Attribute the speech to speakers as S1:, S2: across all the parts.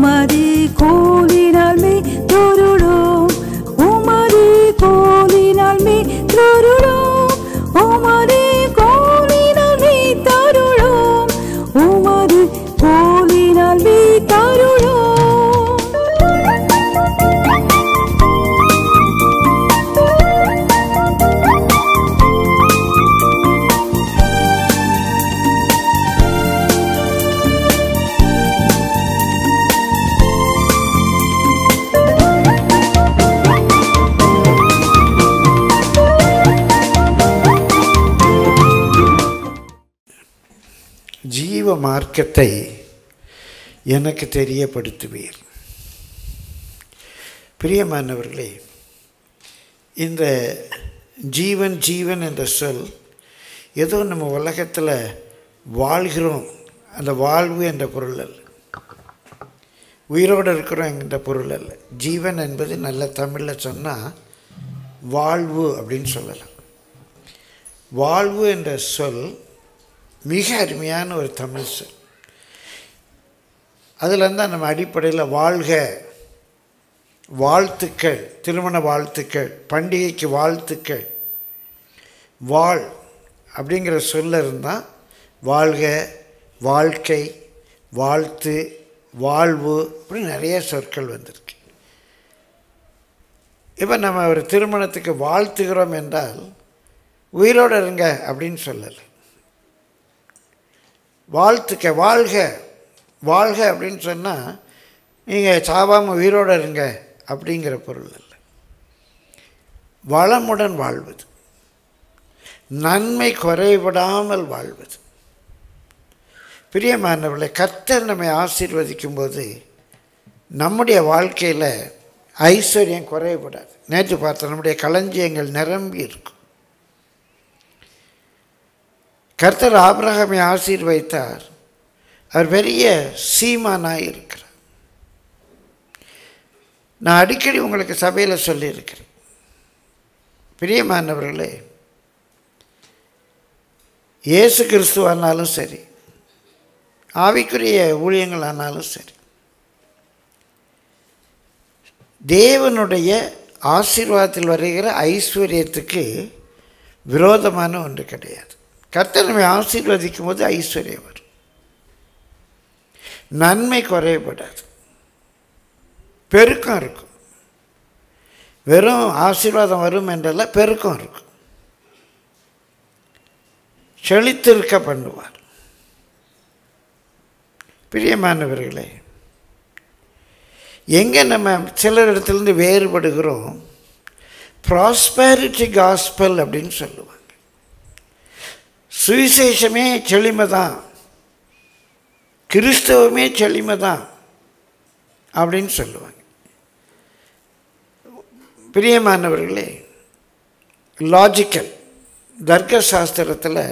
S1: உமது கோலினால் மே தொருளோம் உமது கோலினால் மே தொருளோம் உமது கோலினால் மே தருளோம் உமது கோலினால் மே தருளோம்
S2: ஜீவ மார்க்கத்தை எனக்கு தெரியப்படுத்துவீர் பிரியமானவர்களே இந்த ஜீவன் ஜீவன் என்ற சொல் ஏதோ நம்ம உலகத்தில் வாழ்கிறோம் அந்த வாழ்வு என்ற பொருள் அல்ல உயிரோடு இருக்கிறோம் என்ற பொருள் அல்ல ஜீவன் என்பது நல்ல தமிழில் சொன்னால் வாழ்வு அப்படின்னு சொல்லலாம் வாழ்வு என்ற சொல் மிக அருமையான ஒரு தமிழ் சொல் அதில் தான் நம்ம அடிப்படையில் வாழ்க வாழ்த்துக்கள் திருமண வாழ்த்துக்கள் பண்டிகைக்கு வாழ்த்துக்கள் வாழ் அப்படிங்கிற சொல்ல இருந்தால் வாழ்க வாழ்க்கை வாழ்த்து வாழ்வு இப்படி நிறைய சொற்கள் வந்திருக்கு இப்போ நம்ம ஒரு திருமணத்துக்கு வாழ்த்துகிறோம் என்றால் உயிரோடு இருங்க அப்படின்னு சொல்லலை வாழ்த்துக்க வாழ்க வாழ்க அப்படின்னு சொன்னால் நீங்கள் சாவாமல் உயிரோடு இருங்க அப்படிங்கிற பொருள் இல்லை வளமுடன் வாழ்வது நன்மை குறைவிடாமல் வாழ்வது பிரியமானவர்களை கர்த்தர் நம்மை ஆசீர்வதிக்கும் போது நம்முடைய வாழ்க்கையில் ஐஸ்வர்யம் குறையப்படாது நேற்று பார்த்தோம் நம்முடைய களஞ்சியங்கள் நிரம்பி இருக்கும் கர்த்தர் ஆபிரகாமை ஆசீர்வதித்தார் அவர் பெரிய சீமானாக இருக்கிறார் நான் அடிக்கடி உங்களுக்கு சபையில் சொல்லியிருக்கிறேன் பிரியமானவர்களே இயேசு கிறிஸ்துவானாலும் சரி ஆவிக்குரிய ஊழியங்களானாலும் சரி தேவனுடைய ஆசீர்வாதத்தில் வருகிற ஐஸ்வர்யத்துக்கு விரோதமான ஒன்று கிடையாது கர்த்தர் நம்மை ஆசீர்வதிக்கும் போது ஐஸ்வர்யம் வரும் நன்மை குறையப்படாது பெருக்கம் இருக்கும் வெறும் ஆசீர்வாதம் வரும் என்றல்ல பெருக்கம் இருக்கும் செழித்திருக்க பண்ணுவார் பிரியமானவர்களே எங்கே நம்ம சிலர் இடத்துலேருந்து வேறுபடுகிறோம் ப்ராஸ்பேரிட்டி காஸ்பல் அப்படின்னு சொல்லுவாங்க சுவிசேஷமே செழிமை தான் கிறிஸ்தவமே செழிமை தான் அப்படின்னு சொல்லுவாங்க பிரியமானவர்களே லாஜிக்கல் தர்க்க சாஸ்திரத்தில்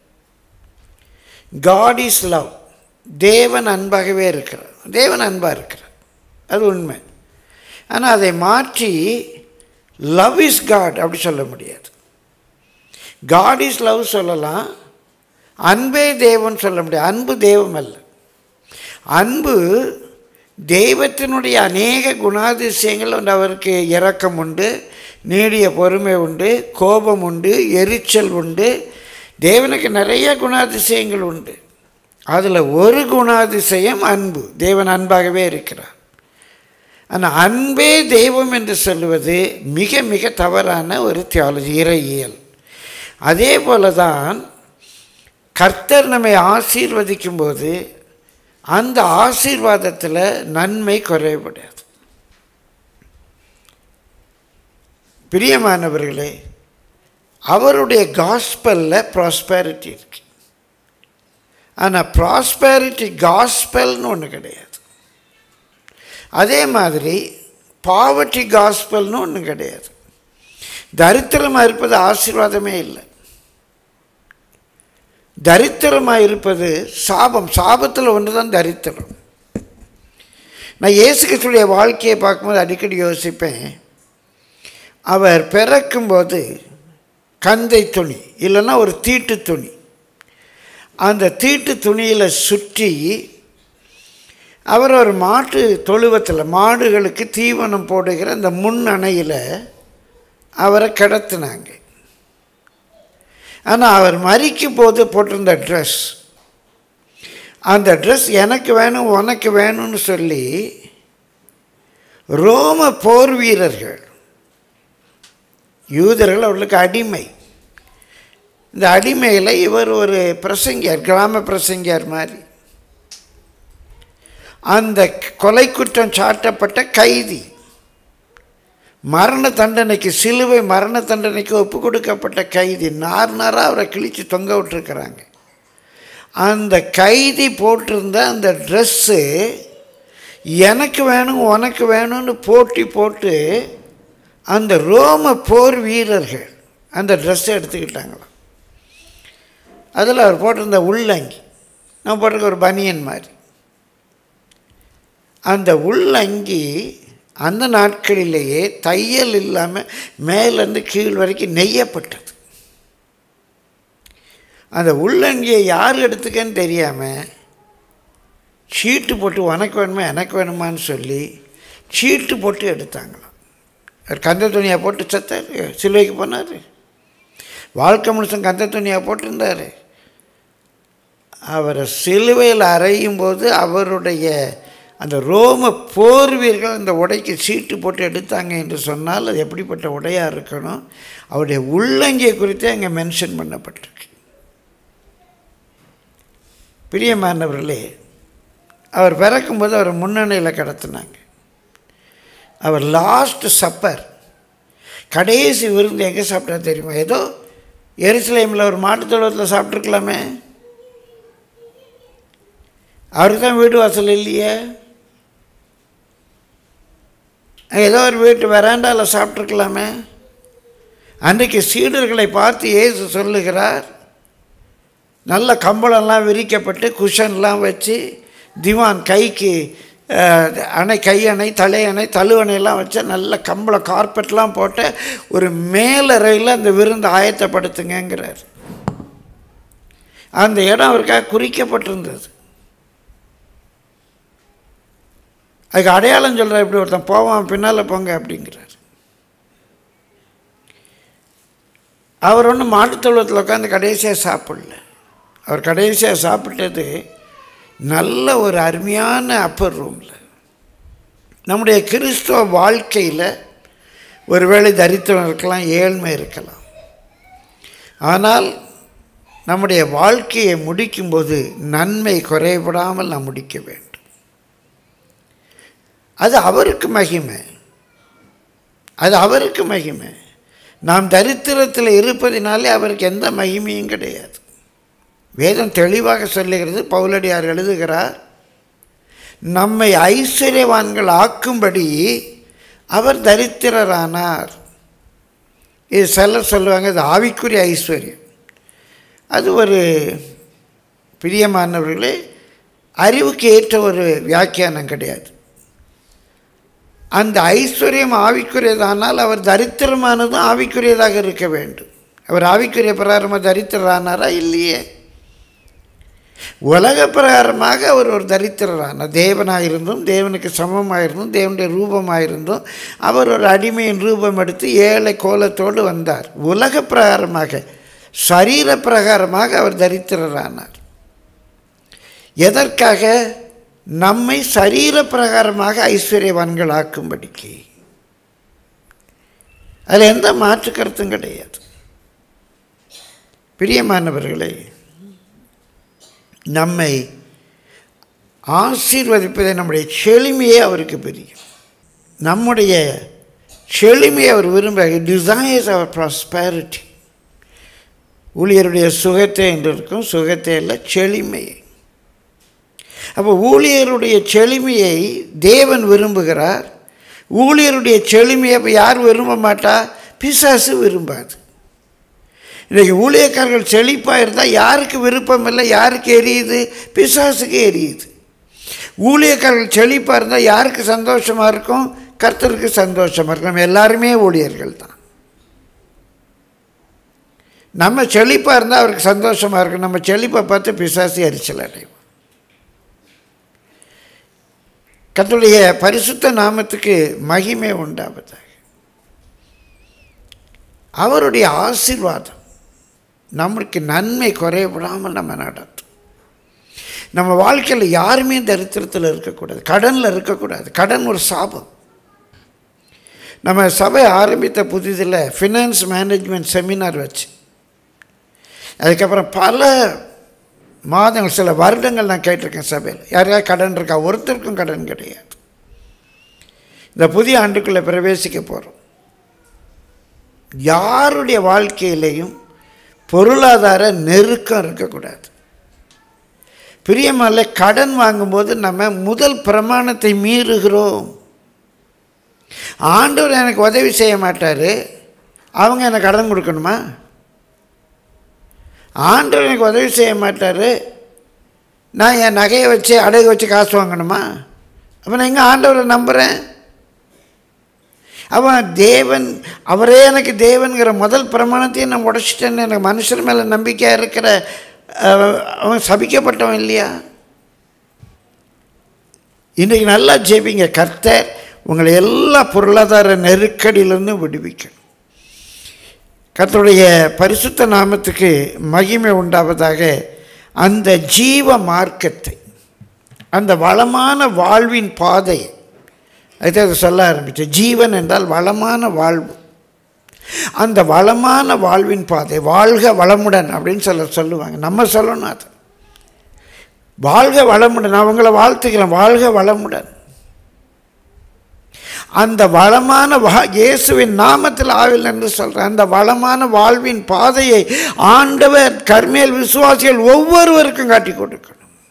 S2: காட் இஸ் லவ் தேவன் அன்பாகவே இருக்கிறார் தேவன் அன்பாக இருக்கிறார் அது உண்மை ஆனால் அதை மாற்றி லவ் இஸ் காட் அப்படி சொல்ல முடியாது காட் இஸ் லவ் சொல்லலாம் அன்பே தேவன் சொல்ல முடியாது அன்பு தெய்வம் அல்ல அன்பு தெய்வத்தினுடைய அநேக குணாதிசயங்கள் உண்டு அவருக்கு இரக்கம் உண்டு நீடிய பொறுமை உண்டு கோபம் உண்டு எரிச்சல் உண்டு தேவனுக்கு நிறைய குணாதிசயங்கள் உண்டு அதில் ஒரு குணாதிசயம் அன்பு தேவன் அன்பாகவே இருக்கிறார் ஆனால் அன்பே தெய்வம் என்று சொல்லுவது மிக மிக தவறான ஒரு தியாலஜி இறையியல் அதே போல தான் கர்த்தர் நம்மை ஆசீர்வதிக்கும் போது அந்த ஆசீர்வாதத்தில் நன்மை குறைபடாது பிரியமானவர்களே அவருடைய காஸ்பலில் ப்ராஸ்பேரிட்டி இருக்கு ஆனால் ப்ராஸ்பேரிட்டி காஸ்பல்னு ஒன்று கிடையாது அதே மாதிரி பாவர்ட்டி காஸ்பல்னு ஒன்று கிடையாது தரித்திரமாக இருப்பது ஆசீர்வாதமே இல்லை தரித்திரமாக இருப்பது சாபம் சாபத்தில் ஒன்று தான் தரித்திரம் நான் இயேசு கிறிஸ்துடைய வாழ்க்கையை பார்க்கும்போது அடிக்கடி யோசிப்பேன் அவர் பிறக்கும்போது கந்தை துணி இல்லைன்னா ஒரு தீட்டு துணி அந்த தீட்டு துணியில் சுற்றி அவர் ஒரு மாட்டு தொழுவத்தில் மாடுகளுக்கு தீவனம் போடுகிற அந்த முன் அணையில் அவரை கிடத்துனாங்க ஆனால் அவர் மறிக்கும் போது போட்டிருந்த ட்ரெஸ் அந்த ட்ரெஸ் எனக்கு வேணும் உனக்கு வேணும்னு சொல்லி ரோம போர் வீரர்கள் யூதர்கள் அவர்களுக்கு அடிமை இந்த அடிமையில் இவர் ஒரு பிரசங்கியார் கிராம பிரசங்கியார் மாதிரி அந்த கொலை குற்றம் சாட்டப்பட்ட கைதி மரண தண்டனைக்கு சிலுவை மரண தண்டனைக்கு ஒப்பு கொடுக்கப்பட்ட கைதி நார் நாராக அவரை கிழித்து தொங்க விட்டுருக்குறாங்க அந்த கைதி போட்டிருந்த அந்த ட்ரெஸ்ஸு எனக்கு வேணும் உனக்கு வேணும்னு போட்டி போட்டு அந்த ரோம போர் வீரர்கள் அந்த ட்ரெஸ்ஸை எடுத்துக்கிட்டாங்களாம் அதில் அவர் போட்டிருந்த உள்ளங்கி நான் போட்டிருக்க ஒரு பனியன் மாதிரி அந்த உள்ளங்கி அந்த நாட்களிலேயே தையல் இல்லாமல் மேலேருந்து கீழ் வரைக்கும் நெய்யப்பட்டது அந்த உள்ளங்கியை யார் எடுத்துக்கன்னு தெரியாமல் சீட்டு போட்டு உனக்கு வேணுமா எனக்கு வேணுமான்னு சொல்லி சீட்டு போட்டு எடுத்தாங்களாம் அவர் கந்த துணியாக போட்டு செத்தார் சிலுவைக்கு போனார் வாழ்க்கை முழுசும் கந்த துணியாக போட்டிருந்தார் அவரை சிலுவையில் அறையும் போது அவருடைய அந்த ரோம போர் வீரர்கள் அந்த உடைக்கு சீட்டு போட்டு எடுத்தாங்க என்று சொன்னால் அது எப்படிப்பட்ட உடையாக இருக்கணும் அவருடைய உள்ளங்கியை குறித்தே அங்கே மென்ஷன் பண்ணப்பட்டிருக்கு பிரியமானவர்களே அவர் பிறக்கும்போது அவர் முன்னணியில் கடத்தினாங்க அவர் லாஸ்ட் சப்பர் கடைசி விருந்து எங்கே சாப்பிட்டா தெரியுமா ஏதோ எருசலேமில் ஒரு மாட்டுத்தொழுவத்தில் சாப்பிட்ருக்கலாமே அவருக்கு தான் வீடு வாசல் இல்லையே ஏதோ ஒரு வீட்டு வெராண்டாவில் சாப்பிட்ருக்கலாமே அன்றைக்கு சீடர்களை பார்த்து இயேசு சொல்லுகிறார் நல்ல கம்பளம்லாம் விரிக்கப்பட்டு குஷன்லாம் வச்சு திவான் கைக்கு அஹ், அணை கையணை தலையணை தழுவணையெல்லாம் வச்ச நல்ல கம்பளம் கார்பெட்லாம் போட்ட ஒரு மேலறையில் அந்த விருந்து ஆயத்தப்படுத்துங்கங்கிறார் அந்த இடம் அவருக்காக குறிக்கப்பட்டிருந்தது அதுக்கு அடையாளம் சொல்கிற இப்படி ஒருத்தன் போவான் பின்னால் போங்க அப்படிங்கிறார் அவர் ஒன்றும் மாட்டுத்தொழுவத்தில் உட்காந்து கடைசியாக சாப்பிடல அவர் கடைசியாக சாப்பிட்டது நல்ல ஒரு அருமையான அப்பர் ரூமில் நம்முடைய கிறிஸ்துவ வாழ்க்கையில் ஒருவேளை தரித்திரம் இருக்கலாம் ஏழ்மை இருக்கலாம் ஆனால் நம்முடைய வாழ்க்கையை முடிக்கும்போது நன்மை குறைபடாமல் நாம் முடிக்க வேண்டும் அது அவருக்கு மகிமை அது அவருக்கு மகிமை நாம் தரித்திரத்தில் இருப்பதினாலே அவருக்கு எந்த மகிமையும் கிடையாது வேதம் தெளிவாக சொல்லுகிறது பவுலடியார் எழுதுகிறார் நம்மை ஐஸ்வர்யவான்கள் ஆக்கும்படி அவர் தரித்திரரானார் இது சிலர் சொல்லுவாங்க இது ஆவிக்குரிய ஐஸ்வர்யம் அது ஒரு பிரியமானவர்களே அறிவுக்கு ஏற்ற ஒரு வியாக்கியானம் கிடையாது அந்த ஐஸ்வர்யம் ஆவிக்குரியதானால் அவர் தரித்திரமானதும் ஆவிக்குரியதாக இருக்க வேண்டும் அவர் ஆவிக்குரிய பிரகாரமாக தரித்திரரானாரா இல்லையே உலக பிரகாரமாக அவர் ஒரு தரித்திரரான தேவனாயிருந்தும் தேவனுக்கு சமமாயிருந்தும் தேவனுடைய ரூபமாயிருந்தும் அவர் ஒரு அடிமையின் ரூபம் எடுத்து ஏழை கோலத்தோடு வந்தார் உலக பிரகாரமாக சரீர பிரகாரமாக அவர் தரித்திரரானார் எதற்காக நம்மை சரீர பிரகாரமாக ஐஸ்வர்யவான்கள் ஆக்கும்படிக்கு அதில் எந்த மாற்று கருத்தும் கிடையாது பிரியமானவர்களே நம்மை ஆசீர்வதிப்பதை நம்முடைய செழுமையே அவருக்கு பிரியும் நம்முடைய செழுமையை அவர் விரும்ப டிசைர்ஸ் அவர் ப்ராஸ்பேரிட்டி ஊழியருடைய சுகத்தை என்று இருக்கும் சுகத்தை இல்லை செழுமையை அப்போ ஊழியருடைய செழுமையை தேவன் விரும்புகிறார் ஊழியருடைய செழுமையை அப்போ யார் விரும்ப மாட்டா பிசாசு விரும்பாது இன்றைக்கி ஊழியக்காரர்கள் செழிப்பாக இருந்தால் யாருக்கு விருப்பம் இல்லை யாருக்கு எரியுது பிசாசுக்கு எரியுது ஊழியக்காரர்கள் செழிப்பாக இருந்தால் யாருக்கு சந்தோஷமாக இருக்கும் கர்த்தருக்கு சந்தோஷமாக இருக்கும் நம்ம எல்லாருமே ஊழியர்கள் தான் நம்ம செழிப்பாக இருந்தால் அவருக்கு சந்தோஷமாக இருக்கும் நம்ம செழிப்பை பார்த்து பிசாசு எரிச்சல் அடைவோம் கர்த்தருடைய பரிசுத்த நாமத்துக்கு மகிமை உண்டாவதாக அவருடைய ஆசீர்வாதம் நம்மளுக்கு நன்மை குறைவிடாமல் நம்ம நடத்தும் நம்ம வாழ்க்கையில் யாருமே தரித்திரத்தில் இருக்கக்கூடாது கடனில் இருக்கக்கூடாது கடன் ஒரு சாபம் நம்ம சபை ஆரம்பித்த புதிதில் ஃபினான்ஸ் மேனேஜ்மெண்ட் செமினார் வச்சு அதுக்கப்புறம் பல மாதங்கள் சில வருடங்கள் நான் கேட்டிருக்கேன் சபையில் யாரையாவது கடன் இருக்கா ஒருத்தருக்கும் கடன் கிடையாது இந்த புதிய ஆண்டுக்குள்ளே பிரவேசிக்க போகிறோம் யாருடைய வாழ்க்கையிலையும் பொருளாதார நெருக்கம் இருக்கக்கூடாது பிரியமல்ல கடன் வாங்கும்போது நம்ம முதல் பிரமாணத்தை மீறுகிறோம் ஆண்டவர் எனக்கு உதவி செய்ய மாட்டார் அவங்க எனக்கு கடன் கொடுக்கணுமா ஆண்டவர் எனக்கு உதவி செய்ய மாட்டார் நான் என் நகையை வச்சு அடகு வச்சு காசு வாங்கணுமா அப்போ நான் எங்கே ஆண்டவரை நம்புகிறேன் அவன் தேவன் அவரே எனக்கு தேவன்கிற முதல் பிரமாணத்தையும் நான் உடச்சிட்டேன்னு எனக்கு மனுஷர் மேலே நம்பிக்கையாக இருக்கிற அஹ், அவன் சபிக்கப்பட்டவன் இல்லையா இன்றைக்கு நல்லா ஜெபிங்க கர்த்தர் உங்களை எல்லா பொருளாதார நெருக்கடியிலிருந்து விடுவிக்கணும் கர்த்தருடைய பரிசுத்த நாமத்துக்கு மகிமை உண்டாவதாக அந்த ஜீவ மார்க்கத்தை அந்த வளமான வாழ்வின் பாதை அதை அது சொல்ல ஆரம்பிச்சு ஜீவன் என்றால் வளமான வாழ்வு அந்த வளமான வாழ்வின் பாதை வாழ்க வளமுடன் அப்படின்னு சொல்ல சொல்லுவாங்க நம்ம சொல்லணும் அது வாழ்க வளமுடன் நான் உங்களை வாழ்த்துக்கிறேன் வாழ்க வளமுடன் அந்த வளமான வா இயேசுவின் நாமத்தில் ஆவில் என்று சொல்கிறேன் அந்த வளமான வாழ்வின் பாதையை ஆண்டவர் கர்மேல் விசுவாசிகள் ஒவ்வொருவருக்கும் காட்டி கொடுக்கணும்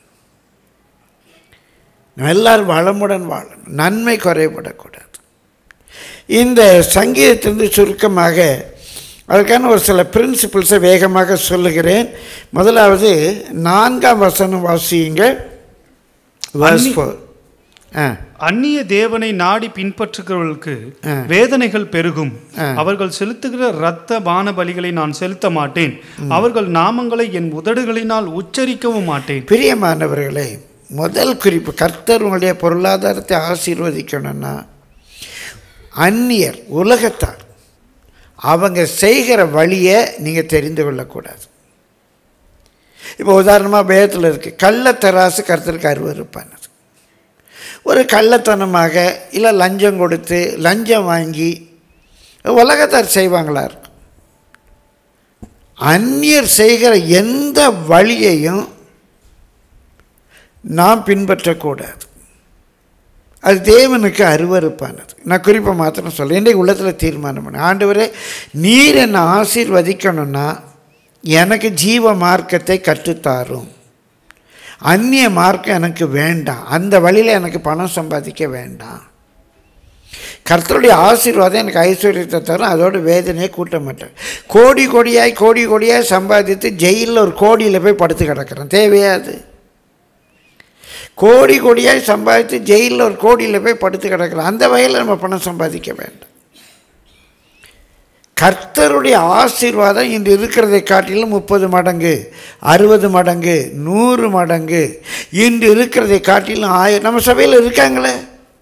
S2: நம்ம எல்லாரும் வளமுடன் வாழணும் நன்மை குறைபடக்கூடாது இந்த சங்கீதத்திலிருந்து சுருக்கமாக அதற்கான ஒரு சில பிரின்சிபிள்ஸை வேகமாக சொல்லுகிறேன் முதலாவது நான்காம் வசனம் வாசியுங்கள் verse
S3: அன்னி-
S2: four. ஆ
S3: அந்நிய தேவனை நாடி பின்பற்றுகிறவர்களுக்கு
S2: ஆ.
S3: வேதனைகள் பெருகும்
S2: ஆ.
S3: அவர்கள் செலுத்துகிற இரத்த பான பலிகளை நான் செலுத்த மாட்டேன் அவர்கள் நாமங்களை என் உதடுகளினால் உச்சரிக்கவும் மாட்டேன்
S2: பிரியமானவர்களே முதல் குறிப்பு கர்த்தர் உங்களுடைய பொருளாதாரத்தை ஆசீர்வதிக்கணும்னா அந்நியர் உலகத்தார் அவங்க செய்கிற வழியை நீங்கள் தெரிந்து கொள்ளக்கூடாது இப்போ உதாரணமாக பேதத்தில் இருக்குது கள்ளத்தராசு கர்த்தருக்கு அருவருப்பானது ஒரு கள்ளத்தனமாக இல்லை லஞ்சம் கொடுத்து லஞ்சம் வாங்கி உலகத்தார் செய்வாங்களா இருக்கும் அந்நியர் செய்கிற எந்த வழியையும் நாம் பின்பற்றக்கூடாது அது தேவனுக்கு அருவருப்பானது நான் குறிப்பை மாத்திரம் சொல்ல இன்றைக்கு உள்ளத்தில் தீர்மானம் பண்ண ஆண்டவரே நீர் என்னை ஆசீர்வதிக்கணும்னா எனக்கு ஜீவ மார்க்கத்தை கற்றுத்தாரும் அந்நிய மார்க்கம் எனக்கு வேண்டாம் அந்த வழியில் எனக்கு பணம் சம்பாதிக்க வேண்டாம் கர்த்தருடைய ஆசீர்வாதம் எனக்கு ஐஸ்வர்யத்தை தரும் அதோட வேதனையை கூட்ட மாட்டேன் கோடி கோடியாய் கோடி கோடியாய் சம்பாதித்து ஜெயிலில் ஒரு கோடியில் போய் படுத்து கிடக்கிறேன் தேவையா அது கோடி கோடியாய் சம்பாதித்து ஜெயிலில் ஒரு கோடியில் போய் படுத்து கிடக்கிறோம் அந்த வகையில் நம்ம பணம் சம்பாதிக்க வேண்டாம் கர்த்தருடைய ஆசீர்வாதம் இன்று இருக்கிறதை காட்டிலும் முப்பது மடங்கு அறுபது மடங்கு நூறு மடங்கு இன்று இருக்கிறதை காட்டிலும் ஆயிரம் நம்ம சபையில் இருக்காங்களே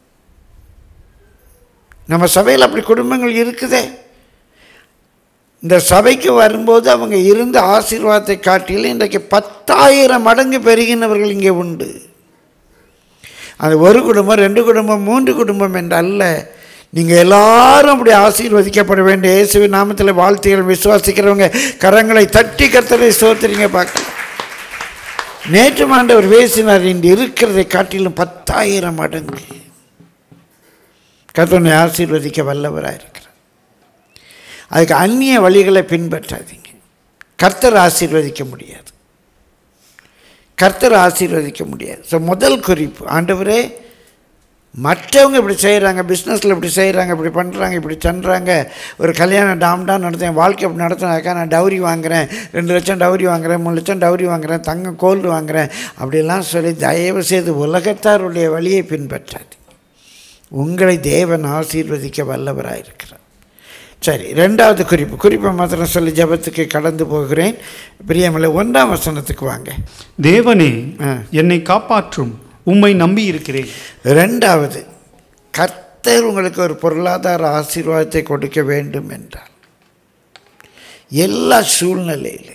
S2: நம்ம சபையில் அப்படி குடும்பங்கள் இருக்குதே இந்த சபைக்கு வரும்போது அவங்க இருந்த ஆசீர்வாதத்தை காட்டிலும் இன்றைக்கு பத்தாயிரம் மடங்கு பெருகினவர்கள் இங்கே உண்டு அது ஒரு குடும்பம் ரெண்டு குடும்பம் மூன்று குடும்பம் என்று அல்ல நீங்கள் எல்லாரும் அப்படி ஆசீர்வதிக்கப்பட வேண்டிய இயேசுவின் நாமத்தில் வாழ்த்துகள் விசுவாசிக்கிறவங்க கரங்களை தட்டி கர்த்தரை சோத்துறீங்க பார்க்கலாம் நேற்று ஆண்டவர் பேசினார் இன்று இருக்கிறதை காட்டிலும் பத்தாயிரம் மடங்கு கர்த்தனை ஆசீர்வதிக்க வல்லவராக இருக்கிறார் அதுக்கு அந்நிய வழிகளை பின்பற்றாதீங்க கர்த்தர் ஆசீர்வதிக்க முடியாது கர்த்தர் ஆசீர்வதிக்க முடியாது ஸோ முதல் குறிப்பு ஆண்டவரே மற்றவங்க இப்படி செய்கிறாங்க பிஸ்னஸில் இப்படி செய்கிறாங்க இப்படி பண்ணுறாங்க இப்படி பண்ணுறாங்க ஒரு கல்யாணம் டாம் டாம் நடத்தேன் வாழ்க்கை இப்படி நடத்தினாக்கா நான் டவுரி வாங்குறேன் ரெண்டு லட்சம் டவுரி வாங்குறேன் மூணு லட்சம் டவுரி வாங்குறேன் தங்கம் கோல்டு வாங்குறேன் அப்படிலாம் சொல்லி தயவு செய்து உலகத்தாருடைய வழியை பின்பற்றாது உங்களை தேவன் ஆசீர்வதிக்க வல்லவராக இருக்கிறார் சரி ரெண்டாவது குறிப்பு குறிப்பை மாத்திரம் சொல்லி ஜபத்துக்கு கடந்து போகிறேன் பிரியமலை ஒன்றாம் வசனத்துக்கு வாங்க
S3: தேவனே
S2: ஆ.
S3: என்னை காப்பாற்றும் உம்மை நம்பி இருக்கிறேன்
S2: ரெண்டாவது கர்த்தர் உங்களுக்கு ஒரு பொருளாதார ஆசீர்வாதத்தை கொடுக்க வேண்டும் என்றால் எல்லா சூழ்நிலையிலையும்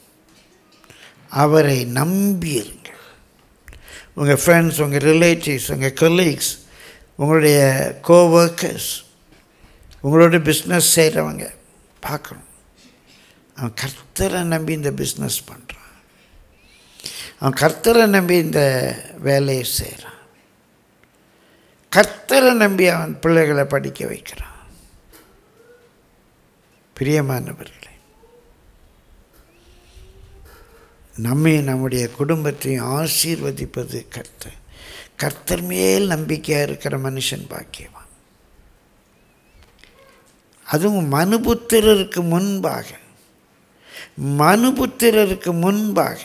S2: அவரை நம்பியிருங்க உங்கள் ஃப்ரெண்ட்ஸ் உங்கள் ரிலேட்டிவ்ஸ் உங்கள் கொலீக்ஸ் உங்களுடைய கோவர்க்கர்ஸ் உங்களோட பிஸ்னஸ் செய்கிறவங்க பார்க்கணும் அவன் கர்த்தரை நம்பி இந்த பிஸ்னஸ் பண்ணுறான் அவன் கர்த்தரை நம்பி இந்த வேலையை செய்கிறான் கர்த்தரை நம்பி அவன் பிள்ளைகளை படிக்க வைக்கிறான் பிரியமானவர்களே நம்மை நம்முடைய குடும்பத்தையும் ஆசீர்வதிப்பது கர்த்தர் கர்த்தர் மேல் நம்பிக்கையாக இருக்கிற மனுஷன் பாக்கியவான் அதுவும் மனுபுத்திரருக்கு முன்பாக மனுபுத்திரருக்கு முன்பாக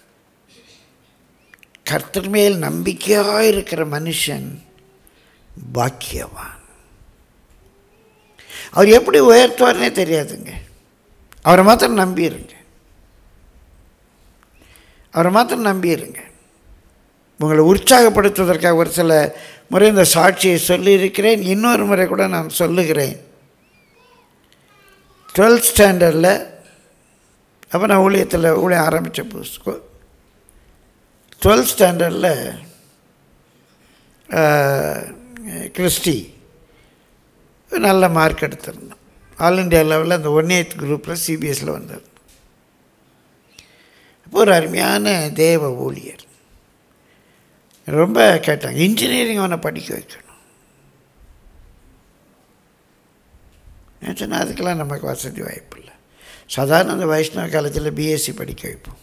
S2: கர்த்தர் மேல் நம்பிக்கையாக இருக்கிற மனுஷன் பாக்கியவான் அவர் எப்படி உயர்த்துவார்னே தெரியாதுங்க அவரை மாத்திரம் நம்பிடுங்க அவரை மாத்திரம் நம்பிடுங்க உங்களை உற்சாகப்படுத்துவதற்காக ஒரு சில முறை இந்த சாட்சியை சொல்லியிருக்கிறேன் இன்னொரு முறை கூட நான் சொல்லுகிறேன் டுவெல்த் ஸ்டாண்டர்டில் அப்போ நான் ஊழியத்தில் ஊழியம் ஆரம்பித்த புதுசு டுவெல்த் ஸ்டாண்டர்டில் கிறிஸ்டி நல்ல மார்க் எடுத்திருந்தோம் ஆல் இண்டியா லெவலில் அந்த ஒன் எய்த் குரூப்பில் சிபிஎஸ்சில் வந்தது அப்போ ஒரு அருமையான தேவ ஊழியர் ரொம்ப கேட்டாங்க இன்ஜினியரிங் அவனை படிக்க வைக்கணும் நான் சொன்னேன் அதுக்கெல்லாம் நமக்கு வசதி வாய்ப்பு இல்லை சாதாரண அந்த வைஷ்ணவ காலத்தில் பிஎஸ்சி படிக்க வைப்போம்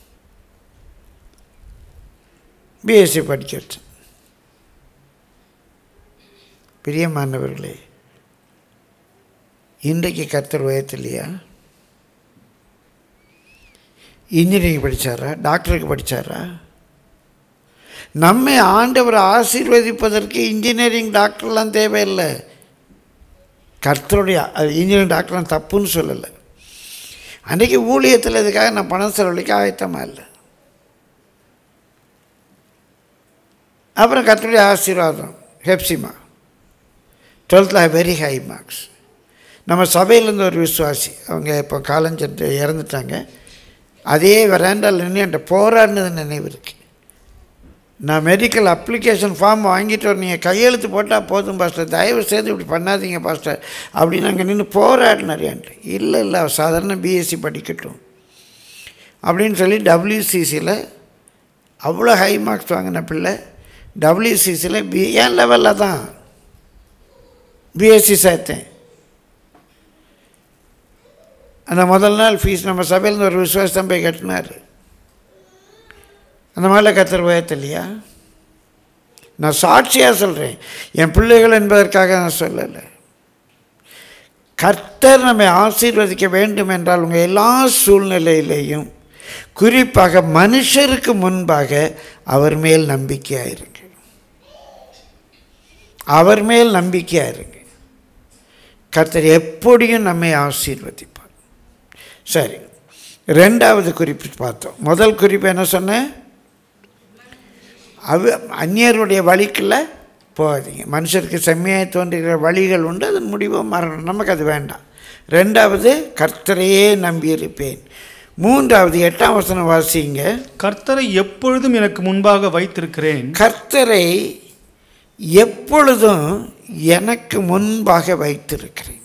S2: பிஎஸ்சி படிக்க வச்சேன் பிரியமானவர்களே இன்றைக்கு கர்த்தர் உயர்த்தலையா இன்ஜினியரிங் படித்தாரா டாக்டருக்கு படித்தாரா நம்மை ஆண்டவர் ஆசீர்வதிப்பதற்கு இன்ஜினியரிங் டாக்டர்லாம் தேவையில்லை கர்த்தருடைய அது இன்ஜினியரிங் டாக்டர்லாம் தப்புன்னு சொல்லலை அன்றைக்கி ஊழியத்தில் இதுக்காக நான் பணம் செலவழிக்க ஆயத்தமாக இல்லை அப்புறம் கர்த்தருடைய ஆசீர்வாதம் ஹெப்சிமா டுவெல்த்தில் வெரி ஹை மார்க்ஸ் நம்ம சபையிலேருந்து ஒரு விசுவாசி அவங்க இப்போ காலஞ்சென்று இறந்துட்டாங்க அதே வெராண்டால் நின்று என்கிட்ட போராடினது நினைவு இருக்கு நான் மெடிக்கல் அப்ளிகேஷன் ஃபார்ம் வாங்கிட்டு வர நீங்கள் கையெழுத்து போட்டால் போதும் பாஸ்டர் தயவு செய்து இப்படி பண்ணாதீங்க பாஸ்டர் அப்படின்னு அங்கே நின்று போராடினார் என்கிட்ட இல்லை இல்லை அவர் சாதாரண பிஎஸ்சி படிக்கட்டும் அப்படின்னு சொல்லி டபிள்யூசிசியில் அவ்வளோ ஹை மார்க்ஸ் வாங்கின பிள்ளை டபிள்யூசிசியில் பி என் லெவலில் தான் பிஎஸ்சி சேர்த்தேன் அந்த முதல் நாள் ஃபீஸ் நம்ம சபையிலேருந்து ஒரு விசுவாசம் போய் கட்டினார் அந்த மாதிரிலாம் கத்தர் உயர்த்தலையா நான் சாட்சியாக சொல்கிறேன் என் பிள்ளைகள் என்பதற்காக நான் சொல்லலை கர்த்தர் நம்மை ஆசீர்வதிக்க வேண்டும் என்றால் உங்கள் எல்லா சூழ்நிலையிலேயும் குறிப்பாக மனுஷருக்கு முன்பாக அவர் மேல் நம்பிக்கையாக இருங்க அவர் மேல் நம்பிக்கையாக இருங்க கர்த்தர் எப்படியும் நம்மை ஆசீர்வதிப்பார் சரி ரெண்டாவது குறிப்பு பார்த்தோம் முதல் குறிப்பு என்ன சொன்னேன் அவ அந்நியருடைய வழிக்குள்ள போகாதீங்க மனுஷருக்கு செம்மையாக தோன்றுகிற வழிகள் உண்டு அதன் முடிவோ மரணம் நமக்கு அது வேண்டாம் ரெண்டாவது கர்த்தரையே நம்பியிருப்பேன் மூன்றாவது எட்டாம் வசனம் வாசிங்க
S3: கர்த்தரை எப்பொழுதும் எனக்கு முன்பாக வைத்திருக்கிறேன்
S2: கர்த்தரை எப்பொழுதும் எனக்கு முன்பாக வைத்திருக்கிறேன்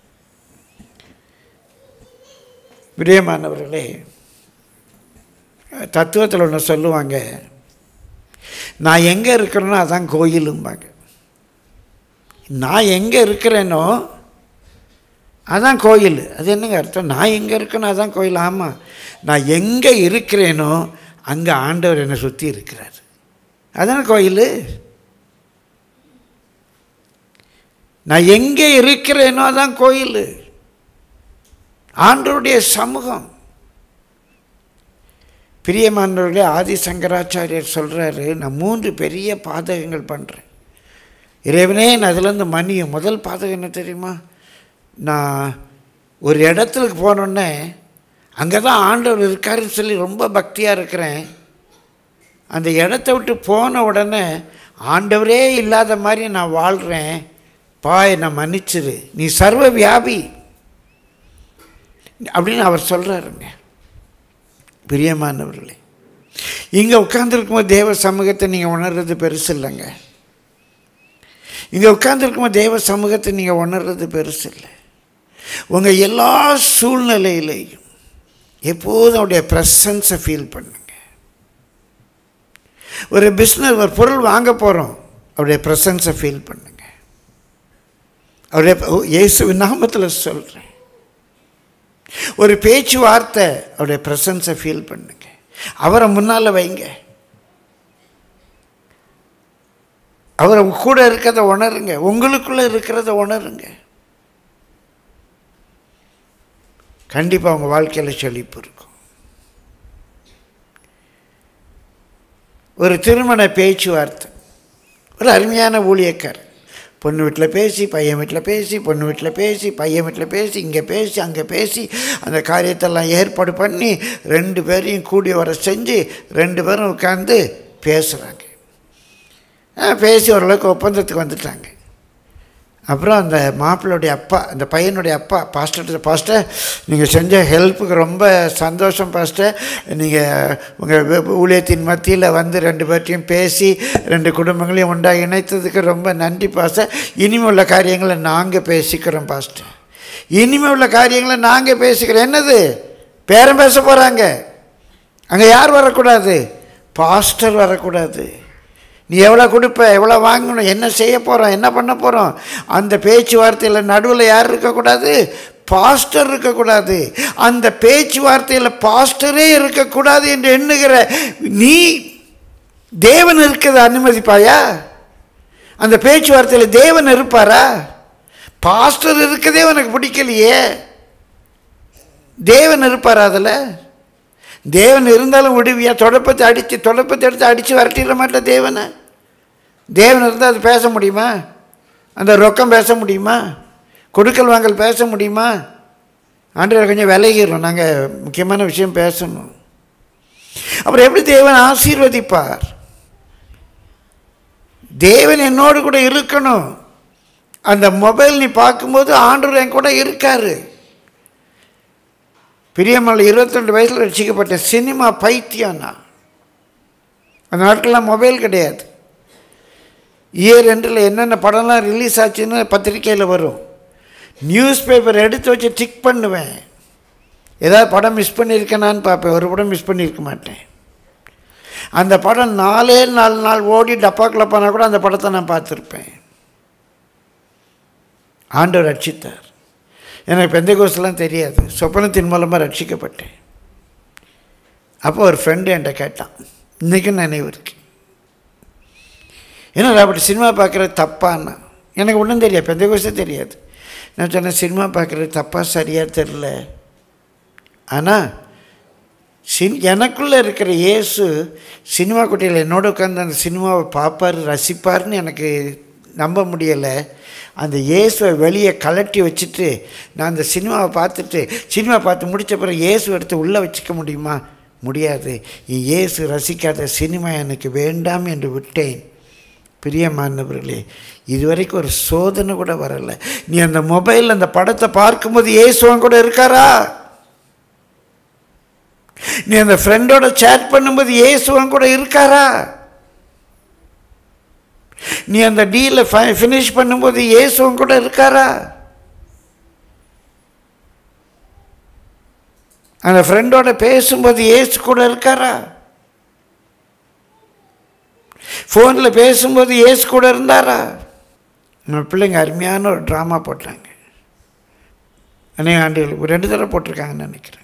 S2: பிரியமானவர்களே தத்துவத்தில் ஒன்று சொல்லுவாங்க நான் எங்கே இருக்கிறேனோ அதான் கோயிலும்பாங்க நான் எங்கே இருக்கிறேனோ அதான் கோயில் அது என்னங்க அர்த்தம் நான் எங்கே இருக்கேனோ அதான் கோயில் ஆமாம் நான் எங்கே இருக்கிறேனோ அங்கே ஆண்டவர் என்னை சுற்றி இருக்கிறார் அதான கோயில் நான் எங்கே இருக்கிறேனோ அதான் கோயில் ஆண்டவருடைய சமூகம் பிரியமானவர்களே ஆதி சங்கராச்சாரியர் சொல்கிறாரு நான் மூன்று பெரிய பாதகங்கள் பண்ணுறேன் இறைவனே நான் அதுலேருந்து மணியும் முதல் பாதகம் என்ன தெரியுமா நான் ஒரு இடத்துக்கு போனோடனே அங்கே தான் ஆண்டவர் இருக்காருன்னு சொல்லி ரொம்ப பக்தியாக இருக்கிறேன் அந்த இடத்த விட்டு போன உடனே ஆண்டவரே இல்லாத மாதிரி நான் வாழ்கிறேன் பாய் நான் மன்னிச்சிரு நீ சர்வ வியாபி அப்படின்னு அவர் சொல்கிறாருங்க பிரியமானவர்களே இங்கே உட்காந்துருக்கும்போது தேவ சமூகத்தை நீங்கள் உணர்றது பெருசு இல்லைங்க இங்கே உட்காந்துருக்கும்போது தேவ சமூகத்தை நீங்கள் உணர்றது பெருசு இல்லை உங்கள் எல்லா சூழ்நிலையிலையும் எப்போதும் அவருடைய ப்ரெசன்ஸை ஃபீல் பண்ணுங்க ஒரு பிஸ்னஸ் ஒரு பொருள் வாங்க போகிறோம் அவருடைய ப்ரெசன்ஸை ஃபீல் பண்ணுங்க அவருடைய இயேசு நாமத்தில் சொல்கிறேன் ஒரு பேச்சுவார்த்தை அவருடைய ப்ரெசன்ஸை ஃபீல் பண்ணுங்க அவரை முன்னால் வைங்க அவரை கூட இருக்கிறத உணருங்க உங்களுக்குள்ளே இருக்கிறத உணருங்க கண்டிப்பாக உங்கள் வாழ்க்கையில் செழிப்பு இருக்கும் ஒரு திருமண பேச்சுவார்த்தை ஒரு அருமையான ஊழியக்கார் பொண்ணு வீட்டில் பேசி பையன் வீட்டில் பேசி பொண்ணு வீட்டில் பேசி பையன் வீட்டில் பேசி இங்கே பேசி அங்கே பேசி அந்த காரியத்தெல்லாம் ஏற்பாடு பண்ணி ரெண்டு பேரையும் கூடி வர செஞ்சு ரெண்டு பேரும் உட்காந்து பேசுகிறாங்க பேசி ஓரளவுக்கு ஒப்பந்தத்துக்கு வந்துட்டாங்க அப்புறம் அந்த மாப்பிள்ளுடைய அப்பா அந்த பையனுடைய அப்பா பாஸ்டர் பாஸ்டர் நீங்கள் செஞ்ச ஹெல்ப்புக்கு ரொம்ப சந்தோஷம் பாஸ்டர் நீங்கள் உங்கள் ஊழியத்தின் மத்தியில் வந்து ரெண்டு பேர்ட்டையும் பேசி ரெண்டு குடும்பங்களையும் ஒன்றாக இணைத்ததுக்கு ரொம்ப நன்றி பாஸ்டர் இனிமே உள்ள காரியங்களை நாங்கள் பேசிக்கிறோம் பாஸ்டர் இனிமே உள்ள காரியங்களை நாங்கள் பேசிக்கிறோம் என்னது பேரம் பேச போகிறாங்க அங்கே யார் வரக்கூடாது பாஸ்டர் வரக்கூடாது நீ எவ்வளோ கொடுப்ப எவ்வளோ வாங்கணும் என்ன செய்ய போகிறோம் என்ன பண்ண போகிறோம் அந்த பேச்சுவார்த்தையில் நடுவில் யார் இருக்கக்கூடாது பாஸ்டர் இருக்கக்கூடாது அந்த பேச்சுவார்த்தையில் பாஸ்டரே இருக்கக்கூடாது என்று எண்ணுகிற நீ தேவன் இருக்கிறத அனுமதிப்பாயா அந்த பேச்சுவார்த்தையில் தேவன் இருப்பாரா பாஸ்டர் இருக்கதே உனக்கு பிடிக்கலையே தேவன் இருப்பாரா அதில் தேவன் இருந்தாலும் விடுவியா தொடப்பத்தை அடித்து தொடப்பத்தை எடுத்து அடித்து வரட்டிட மாட்டேன் தேவனை தேவன் இருந்தால் அது பேச முடியுமா அந்த ரொக்கம் பேச முடியுமா கொடுக்கல் வாங்கல் பேச முடியுமா ஆண்டு கொஞ்சம் விலகிடுறோம் நாங்கள் முக்கியமான விஷயம் பேசணும் அப்புறம் எப்படி தேவன் ஆசீர்வதிப்பார் தேவன் என்னோடு கூட இருக்கணும் அந்த மொபைல் நீ பார்க்கும்போது ஆண்டவர் என் கூட இருக்காரு பிரியமலை இருபத்தெண்டு வயசில் ரசிக்கப்பட்ட சினிமா பைத்தியம்னா அந்த நாட்கள்லாம் மொபைல் கிடையாது இயர் ரெண்டில் என்னென்ன படம்லாம் ரிலீஸ் ஆச்சுன்னு பத்திரிக்கையில் வரும் நியூஸ் பேப்பர் எடுத்து வச்சு டிக் பண்ணுவேன் ஏதாவது படம் மிஸ் பண்ணியிருக்கேனான்னு பார்ப்பேன் ஒரு படம் மிஸ் பண்ணியிருக்க மாட்டேன் அந்த படம் நாலே நாலு நாள் ஓடி டப்பாக்கில் போனால் கூட அந்த படத்தை நான் பார்த்துருப்பேன் ஆண்டவர் ரட்சித்தார் எனக்கு பெந்த கோஸ்லாம் தெரியாது சொப்பனத்தின் மூலமாக ரட்சிக்கப்பட்டேன் அப்போ ஒரு ஃப்ரெண்டு என்கிட்ட கேட்டான் இன்றைக்கும் நினைவு இருக்கு ஏன்னா அப்படி சினிமா பார்க்குறது தப்பான்னா எனக்கு ஒன்றும் தெரியாது பெந்த கோஸே தெரியாது நான் சொன்னேன் சினிமா பார்க்குறது தப்பாக சரியாக தெரில ஆனால் சின் எனக்குள்ளே இருக்கிற இயேசு சினிமா குட்டியில் என்னோட உட்காந்து அந்த சினிமாவை பார்ப்பார் ரசிப்பார்னு எனக்கு நம்ப முடியலை அந்த இயேசுவை வெளியே கலட்டி வச்சுட்டு நான் அந்த சினிமாவை பார்த்துட்டு சினிமா பார்த்து முடித்த பிறகு இயேசு எடுத்து உள்ளே வச்சுக்க முடியுமா முடியாது இயேசு ரசிக்காத சினிமா எனக்கு வேண்டாம் என்று விட்டேன் பிரியமானவர்களே இதுவரைக்கும் ஒரு சோதனை கூட வரலை நீ அந்த மொபைலில் அந்த படத்தை பார்க்கும்போது இயேசுவன் கூட இருக்காரா நீ அந்த ஃப்ரெண்டோட சேட் பண்ணும்போது இயேசுவன் கூட இருக்காரா நீ அந்த டீலை ஃபினிஷ் பண்ணும்போது இயேசுவன் கூட இருக்காரா அந்த ஃப்ரெண்டோட பேசும்போது ஏசு கூட இருக்காரா ஃபோனில் பேசும்போது ஏசு கூட இருந்தாரா நம்ம பிள்ளைங்க அருமையான ஒரு ட்ராமா போட்டாங்க அநேக ஆண்டுகள் ஒரு ரெண்டு தடவை போட்டிருக்காங்கன்னு நினைக்கிறேன்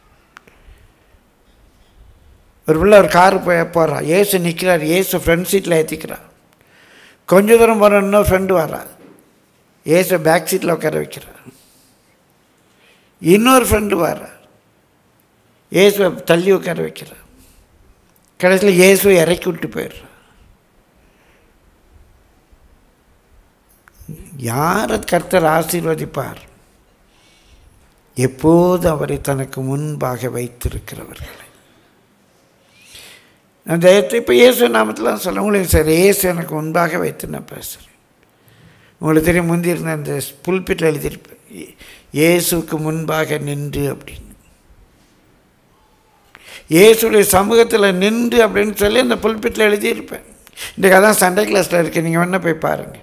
S2: ஒரு பிள்ளை ஒரு காரு போய் போகிறா ஏசு நிற்கிறார் ஏசு ஃப்ரண்ட் சீட்டில் ஏற்றிக்கிறா கொஞ்ச தூரம் போகிற இன்னொரு ஃப்ரெண்டு வரா ஏசு பேக் சீட்டில் உட்கார வைக்கிறார் இன்னொரு ஃப்ரெண்டு வரா இயேசுவை தள்ளி உட்கார வைக்கிறார் கடைசியில் இயேசுவை இறக்கி விட்டு போயிடுறார் யாரை கர்த்தர் ஆசீர்வதிப்பார் எப்போது அவரை தனக்கு முன்பாக வைத்திருக்கிறவர்களை நான் தயத்து இப்போ இயேசு நாமத்தில் சொல்ல உங்களுக்கு சார் இயேசு எனக்கு முன்பாக வைத்து நான் பேசுகிறேன் உங்களுக்கு தெரியும் முந்தி இருந்த அந்த புல்பிட்டில் எழுதியிருப்பேன் இயே- இயேசுவுக்கு முன்பாக நின்று அப்படின்னு இயேசுடைய சமூகத்தில் நின்று அப்படின்னு சொல்லி அந்த புல்பிட்டில் எழுதியிருப்பேன் இன்றைக்கு அதான் சண்டே கிளாஸில் இருக்கு நீங்கள் வேணால் போய் பாருங்கள்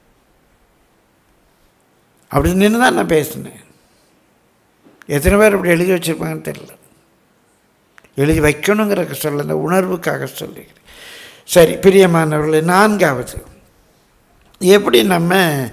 S2: அப்படி நின்று தான் நான் பேசினேன் எத்தனை பேர் அப்படி எழுதி வச்சுருப்பாங்கன்னு தெரியல எழுதி வைக்கணுங்கிறக்க சொல்ல அந்த உணர்வுக்காக சொல்லுகிறேன் சரி பிரியமானவர்களே நான்காவது எப்படி நம்ம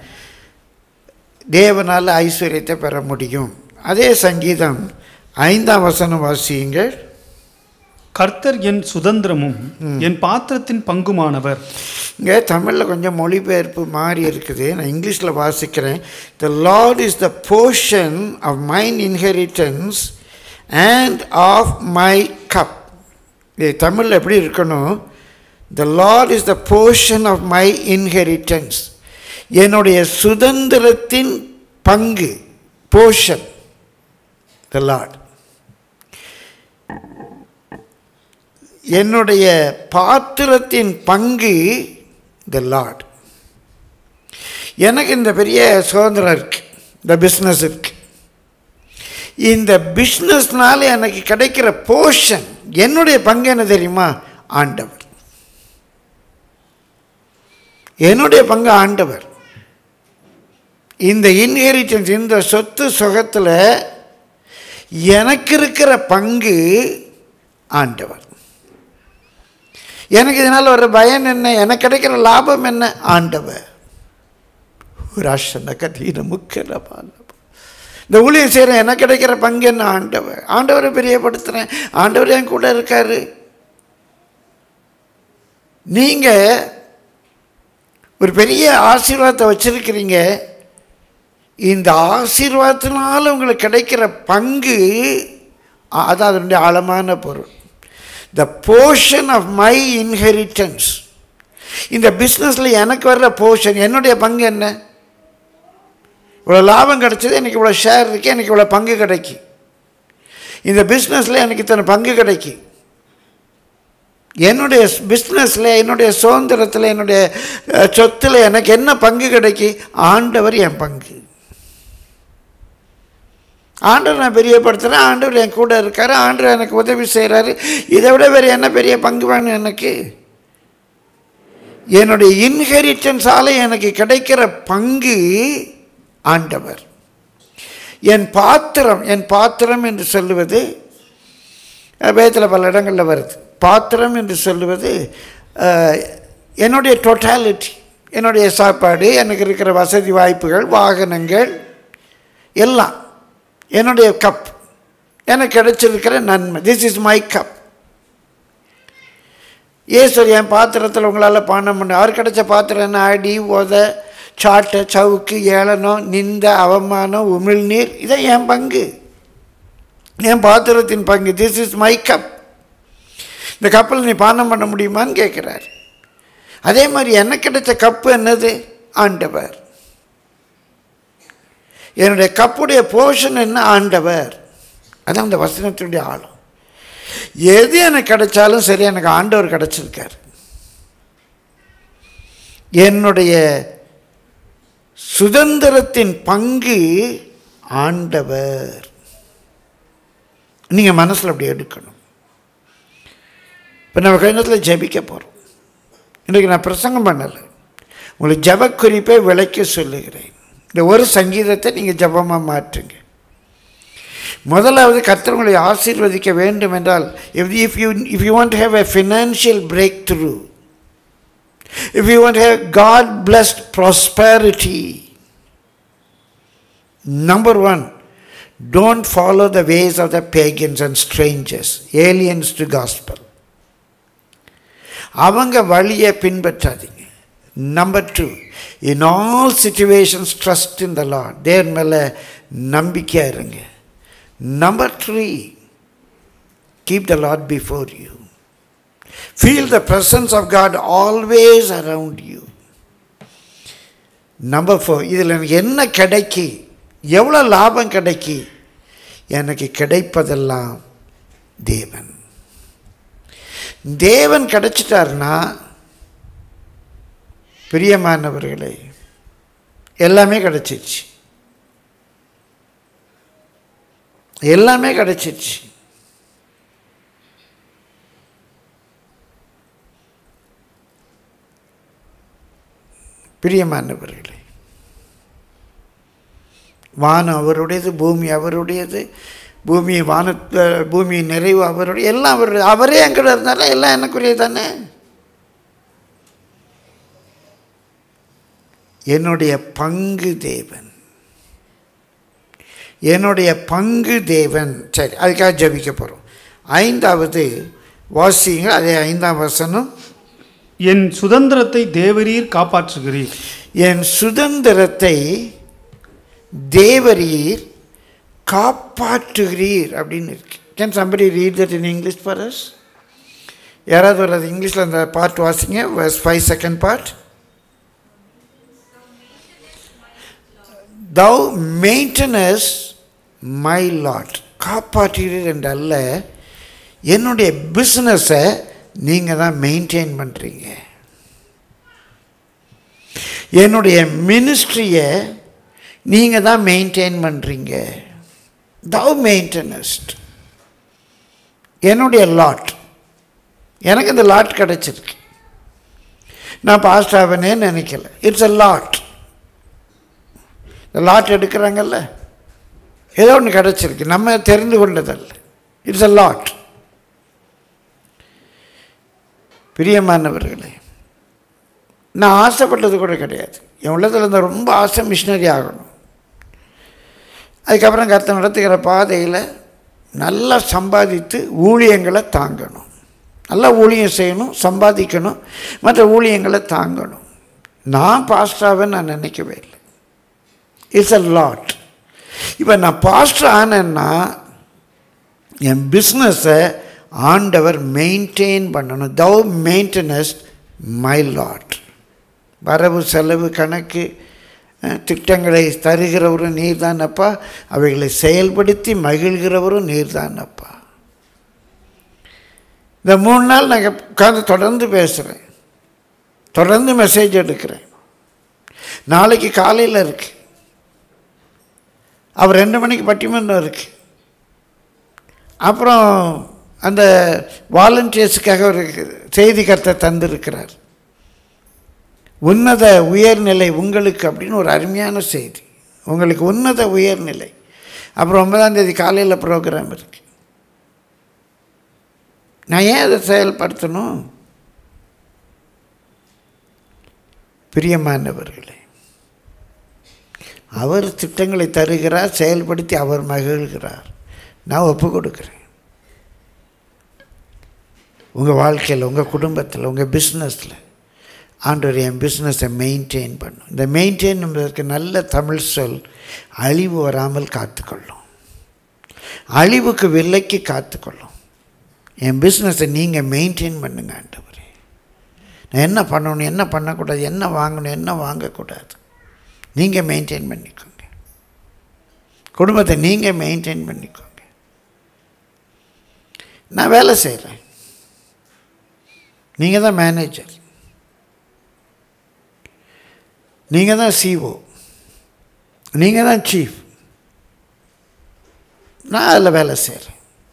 S2: தேவனால் ஐஸ்வர்யத்தை பெற முடியும் அதே சங்கீதம் ஐந்தாம் வசனம் வாசியுங்கள்
S3: கர்த்தர் என் சுதந்திரமும் என் பாத்திரத்தின் பங்குமானவர்
S2: இங்கே தமிழில் கொஞ்சம் மொழிபெயர்ப்பு மாறி இருக்குது நான் இங்கிலீஷில் வாசிக்கிறேன் the lord is the portion of mine inheritance and of my cup இது தமிழில் எப்படி இருக்கணும் the lord is the portion of my inheritance என்னுடைய சுதந்திரத்தின் பங்கு போர்ஷன் த லார்ட் என்னுடைய பாத்திரத்தின் பங்கு த லார்ட் எனக்கு இந்த பெரிய சுதந்திரம் இருக்கு இந்த பிஸ்னஸ் இருக்கு இந்த பிஸ்னஸ்னால எனக்கு கிடைக்கிற போர்ஷன் என்னுடைய பங்கு என்ன தெரியுமா ஆண்டவர் என்னுடைய பங்கு ஆண்டவர் இந்த இன்ஹெரிட்டன்ஸ் இந்த சொத்து சுகத்தில் எனக்கு இருக்கிற பங்கு ஆண்டவர் எனக்கு இதனால் வர பயன் என்ன எனக்கு கிடைக்கிற லாபம் என்ன ஆண்டவர் ராஷன கதீன முக்கிய இந்த ஊழியம் செய்கிறேன் எனக்கு கிடைக்கிற பங்கு என்ன ஆண்டவர் ஆண்டவரை பிரியப்படுத்துகிறேன் ஆண்டவர் என் கூட இருக்காரு நீங்கள் ஒரு பெரிய ஆசீர்வாதத்தை வச்சிருக்கிறீங்க இந்த ஆசீர்வாதத்தினால உங்களுக்கு கிடைக்கிற பங்கு அ- அது அதனுடைய ஆழமான பொருள் the portion of my inheritance இந்த பிஸ்னஸில் எனக்கு வர்ற போர்ஷன் என்னுடைய பங்கு என்ன இவ்வளோ லாபம் கிடைச்சது எனக்கு இவ்வளோ ஷேர் இருக்கு எனக்கு இவ்வளோ பங்கு கிடைக்கும் இந்த பிஸ்னஸில் எனக்கு இத்தனை பங்கு கிடைக்கும் என்னுடைய பிஸ்னஸில் என்னுடைய சுதந்திரத்தில் என்னுடைய அஹ், சொத்துல எனக்கு என்ன பங்கு கிடைக்கி ஆண்டவர் என் பங்கு ஆண்டவர் நான் பெரியப்படுத்துகிறேன் ஆண்டவர் என் கூட இருக்காரு ஆண்டவர் எனக்கு உதவி செய்கிறாரு இதை விட வேறு என்ன பெரிய பங்கு வேணும் எனக்கு என்னுடைய இன்ஹெரிட்டன்ஸால் எனக்கு கிடைக்கிற பங்கு ஆண்டவர் என் பாத்திரம் என் பாத்திரம் என்று சொல்லுவது வேதத்தில் பல இடங்களில் வருது பாத்திரம் என்று சொல்லுவது அஹ், என்னுடைய டோட்டாலிட்டி என்னுடைய சாப்பாடு எனக்கு இருக்கிற வசதி வாய்ப்புகள் வாகனங்கள் எல்லாம் என்னுடைய கப் எனக்கு கிடைச்சிருக்கிற நன்மை திஸ் இஸ் மை கப் ஏசர் என் பாத்திரத்தில் உங்களால் பானம் பண்ண அவர் கிடைச்ச பாத்திரம் என்ன அடி உத சாட்டை சவுக்கு ஏளனம் நிந்த அவமானம் உமிழ்நீர் இதை என் பங்கு என் பாத்திரத்தின் பங்கு திஸ் இஸ் மை கப் இந்த கப்பில் நீ பானம் பண்ண முடியுமான்னு கேட்குறார் அதே மாதிரி எனக்கு கிடைச்ச கப்பு என்னது ஆண்டவர் என்னுடைய கப்புடைய போர்ஷன் என்ன ஆண்டவர் அதான் அந்த வசனத்தினுடைய ஆழம் எது எனக்கு கிடைச்சாலும் சரி எனக்கு ஆண்டவர் கிடைச்சிருக்கார் என்னுடைய சுதந்திரத்தின் பங்கு ஆண்டவர் நீங்கள் மனசில் அப்படி எடுக்கணும் இப்போ நம்ம கண்ணத்தில் ஜெபிக்க போகிறோம் இன்றைக்கி நான் பிரசங்கம் பண்ணலை உங்களுக்கு ஜப குறிப்பை விளக்கி சொல்லுகிறேன் இந்த ஒரு சங்கீதத்தை நீங்கள் ஜபமாக மாற்றுங்க முதலாவது கர்த்தர் உங்களை ஆசீர்வதிக்க வேண்டும் என்றால் if if you if you want have a financial breakthrough if you want have God blessed prosperity number one don't follow the ways of the pagans and strangers aliens to gospel அவங்க வழியை பின்பற்றாதீங்க number two in all situations trust in the lord there மேலே நம்பிக்கையாக இருங்க number three keep the lord before you feel the presence of God always around you number four இதில் எனக்கு என்ன கிடைக்கி எவ்வளோ லாபம் கிடைக்கி எனக்கு கிடைப்பதெல்லாம் தேவன் தேவன் கிடைச்சிட்டாருன்னா பிரியமானவர்களே எல்லாமே கிடைச்சிருச்சு எல்லாமே கிடைச்சிருச்சு பிரியமானவர்களே வானம் அவருடையது பூமி அவருடையது பூமி வானத்தை பூமி நிறைவு அவருடைய எல்லாம் அவருடைய அவரே எங்கிட்ட இருந்தாலும் எல்லாம் எனக்குரியது தானே என்னுடைய பங்கு தேவன் என்னுடைய பங்கு தேவன் சரி அதுக்காக ஜபிக்க போகிறோம் ஐந்தாவது வாசிங்க அதே ஐந்தாம் வசனம்
S3: என் சுதந்திரத்தை தேவரீர் காப்பாற்றுகிறீர்
S2: என் சுதந்திரத்தை தேவரீர் காப்பாற்றுகிறீர் அப்படின்னு இருக்கு can somebody read that in English for us யாராவது வர்றது இங்கிலீஷில் அந்த பார்ட் வாசிங்க five second part thou maintainest my lot காப்பாற்றுகிறீர் என்று அல்ல என்னுடைய பிஸ்னஸை நீங்கள் தான் மெயின்டைன் பண்ணுறீங்க என்னுடைய மினிஸ்ட்ரியை நீங்கள் தான் மெயின்டைன் பண்ணுறீங்க தவ் மெயின்டனஸ்ட் என்னுடைய லாட் எனக்கு இந்த லாட் கிடச்சிருக்கு நான் பாஸ்ட் ஆவனே நினைக்கல இட்ஸ் அ லாட் இந்த லாட் எடுக்கிறாங்கல்ல ஏதோ ஒன்று கிடச்சிருக்கு நம்ம தெரிந்து கொண்டதல்ல இட்ஸ் அ லாட் பிரியமானவர்களே நான் ஆசைப்பட்டது கூட கிடையாது என் உள்ளத்தில் இருந்த ரொம்ப ஆசை மிஷினரி ஆகணும் அதுக்கப்புறம் கர்த்தர் நடத்துகிற பாதையில் நல்லா சம்பாதித்து ஊழியங்களை தாங்கணும் நல்லா ஊழியம் செய்யணும் சம்பாதிக்கணும் மற்ற ஊழியங்களை தாங்கணும் நான் பாஸ்டாவை நான் நினைக்கவே இல்லை இட்ஸ் அ லாட் இப்போ நான் பாஸ்டர் ஆனேன்னா என் பிஸ்னஸை ஆண்டவர் மெயின்டைன் பண்ணணும் தவ் மெயின்டனஸ் மை லாட் வரவு செலவு கணக்கு அஹ், திட்டங்களை தருகிறவரும் நீர்தானப்பா அவைகளை செயல்படுத்தி மகிழ்கிறவரும் நீர்தானப்பா இந்த மூணு நாள் நான் உட்காந்து தொடர்ந்து பேசுகிறேன் தொடர்ந்து மெசேஜ் எடுக்கிறேன் நாளைக்கு காலையில் இருக்கு அவர் ரெண்டு மணிக்கு பட்டிமன்றம் இருக்கு அப்புறம் அந்த வாலண்டியர்ஸுக்காக ஒரு செய்தி கருத்தை தந்திருக்கிறார் உன்னத உயர்நிலை உங்களுக்கு அப்படின்னு ஒரு அருமையான செய்தி உங்களுக்கு உன்னத உயர்நிலை அப்புறம் ஒன்பதாம் தேதி காலையில் ப்ரோக்ராம் இருக்கு நான் ஏன் அதை செயல்படுத்தணும் பிரியமானவர்களே அவர் திட்டங்களை தருகிறார் செயல்படுத்தி அவர் மகிழ்கிறார் நான் ஒப்பு கொடுக்குறேன் உங்கள் வாழ்க்கையில் உங்கள் குடும்பத்தில் உங்கள் பிஸ்னஸில் ஆண்டவர் என் பிஸ்னஸை மெயின்டைன் பண்ணும் இந்த மெயின்டைன் என்பதற்கு நல்ல தமிழ் சொல் அழிவு வராமல் காத்துக்கொள்ளும் அழிவுக்கு விலைக்கு காத்துக்கொள்ளும் என் பிஸ்னஸை நீங்கள் மெயின்டைன் பண்ணுங்க ஆண்டவரே நான் என்ன பண்ணணும் என்ன பண்ணக்கூடாது என்ன வாங்கணும் என்ன வாங்கக்கூடாது நீங்கள் மெயின்டைன் பண்ணிக்கோங்க குடும்பத்தை நீங்கள் மெயின்டைன் பண்ணிக்கோங்க நான் வேலை செய்கிறேன் நீங்கள் தான் மேனேஜர் நீங்கள் தான் சிஓ நீங்கள் தான் சீஃப் நான் அதில் வேலை செய்கிறேன்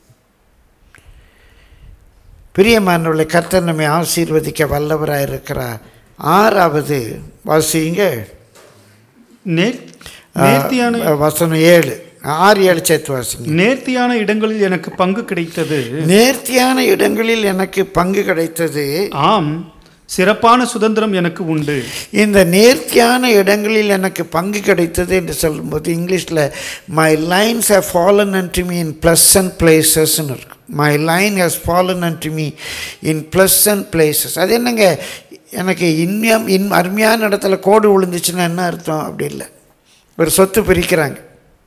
S2: பிரியமானவர்களை கர்த்தர் நம்மை ஆசீர்வதிக்க வல்லவராக இருக்கிறார் ஆறாவது வாசிங்க
S3: நேர் நேர்த்தியான
S2: ஆ, வசனம் ஏழு ஆறு ஏழு சேர்த்து வாசிங்க
S3: நேர்த்தியான இடங்களில் எனக்கு பங்கு கிடைத்தது
S2: நேர்த்தியான இடங்களில் எனக்கு பங்கு கிடைத்தது
S3: ஆம் சிறப்பான சுதந்திரம் எனக்கு உண்டு
S2: இந்த நேர்த்தியான இடங்களில் எனக்கு பங்கு கிடைத்தது என்று சொல்லும்போது இங்கிலீஷில் my lines have fallen unto me in pleasant பிளேசஸ்ன்னு இருக்கு my line has fallen unto me in pleasant places அது என்னங்க எனக்கு இன்னும் இன் அருமையான இடத்துல கோடு விழுந்துச்சுன்னா என்ன அர்த்தம் அப்படி இல்லை ஒரு சொத்து பிரிக்கிறாங்க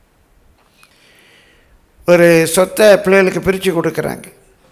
S2: ஒரு சொத்தை பிள்ளைகளுக்கு பிரித்து கொடுக்குறாங்க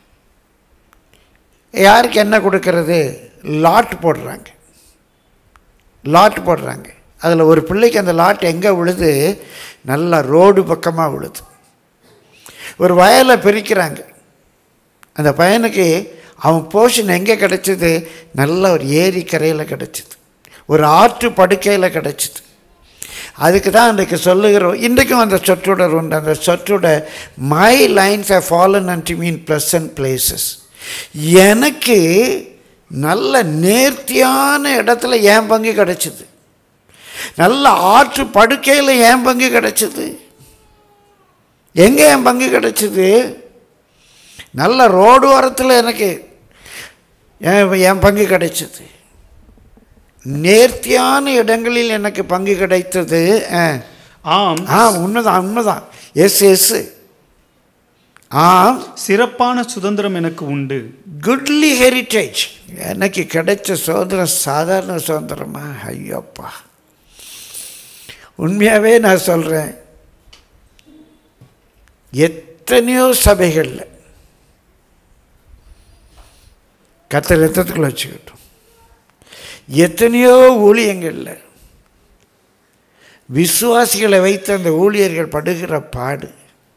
S2: யாருக்கு என்ன கொடுக்கறது லாட் போடுறாங்க லாட் போடுறாங்க அதில் ஒரு பிள்ளைக்கு அந்த லாட் எங்கே விழுது நல்லா ரோடு பக்கமாக விழுது ஒரு வயலை பிரிக்கிறாங்க அந்த பையனுக்கு அவன் போர்ஷன் எங்கே கிடைச்சது நல்ல ஒரு ஏரிக்கரையில் கிடைச்சிது ஒரு ஆற்று படுக்கையில் கிடைச்சிது அதுக்கு தான் இன்றைக்கு சொல்லுகிறோம் இன்றைக்கும் அந்த சொற்றொடர் உண்டு அந்த சொற்றொடர் my lines are fallen and me in pleasant places எனக்கு நல்ல நேர்த்தியான இடத்துல என் பங்கு கிடைச்சிது நல்ல ஆற்று படுக்கையில் என் பங்கு கிடைச்சிது எங்கே என் பங்கு கிடைச்சிது நல்ல ரோடு ஓரத்தில் எனக்கு என் என் பங்கு கிடைச்சது நேர்த்தியான இடங்களில் எனக்கு பங்கு கிடைத்தது ஆ.
S3: ஆம்
S2: ஆ உண்மைதான் உண்மைதான் எஸ் எஸ் ஆம்
S3: சிறப்பான சுதந்திரம் எனக்கு உண்டு
S2: குட்லி ஹெரிட்டேஜ் எனக்கு கிடைச்ச சுதந்திரம் சாதாரண சுதந்திரமா ஐயோப்பா உண்மையாகவே நான் சொல்கிறேன் எத்தனையோ சபைகளில் கத்தர் ரத்தத்துக்குள்ள வச்சுக்கிட்டோம் எத்தனையோ ஊழியங்களில் விசுவாசிகளை வைத்து அந்த ஊழியர்கள் படுகிற பாடு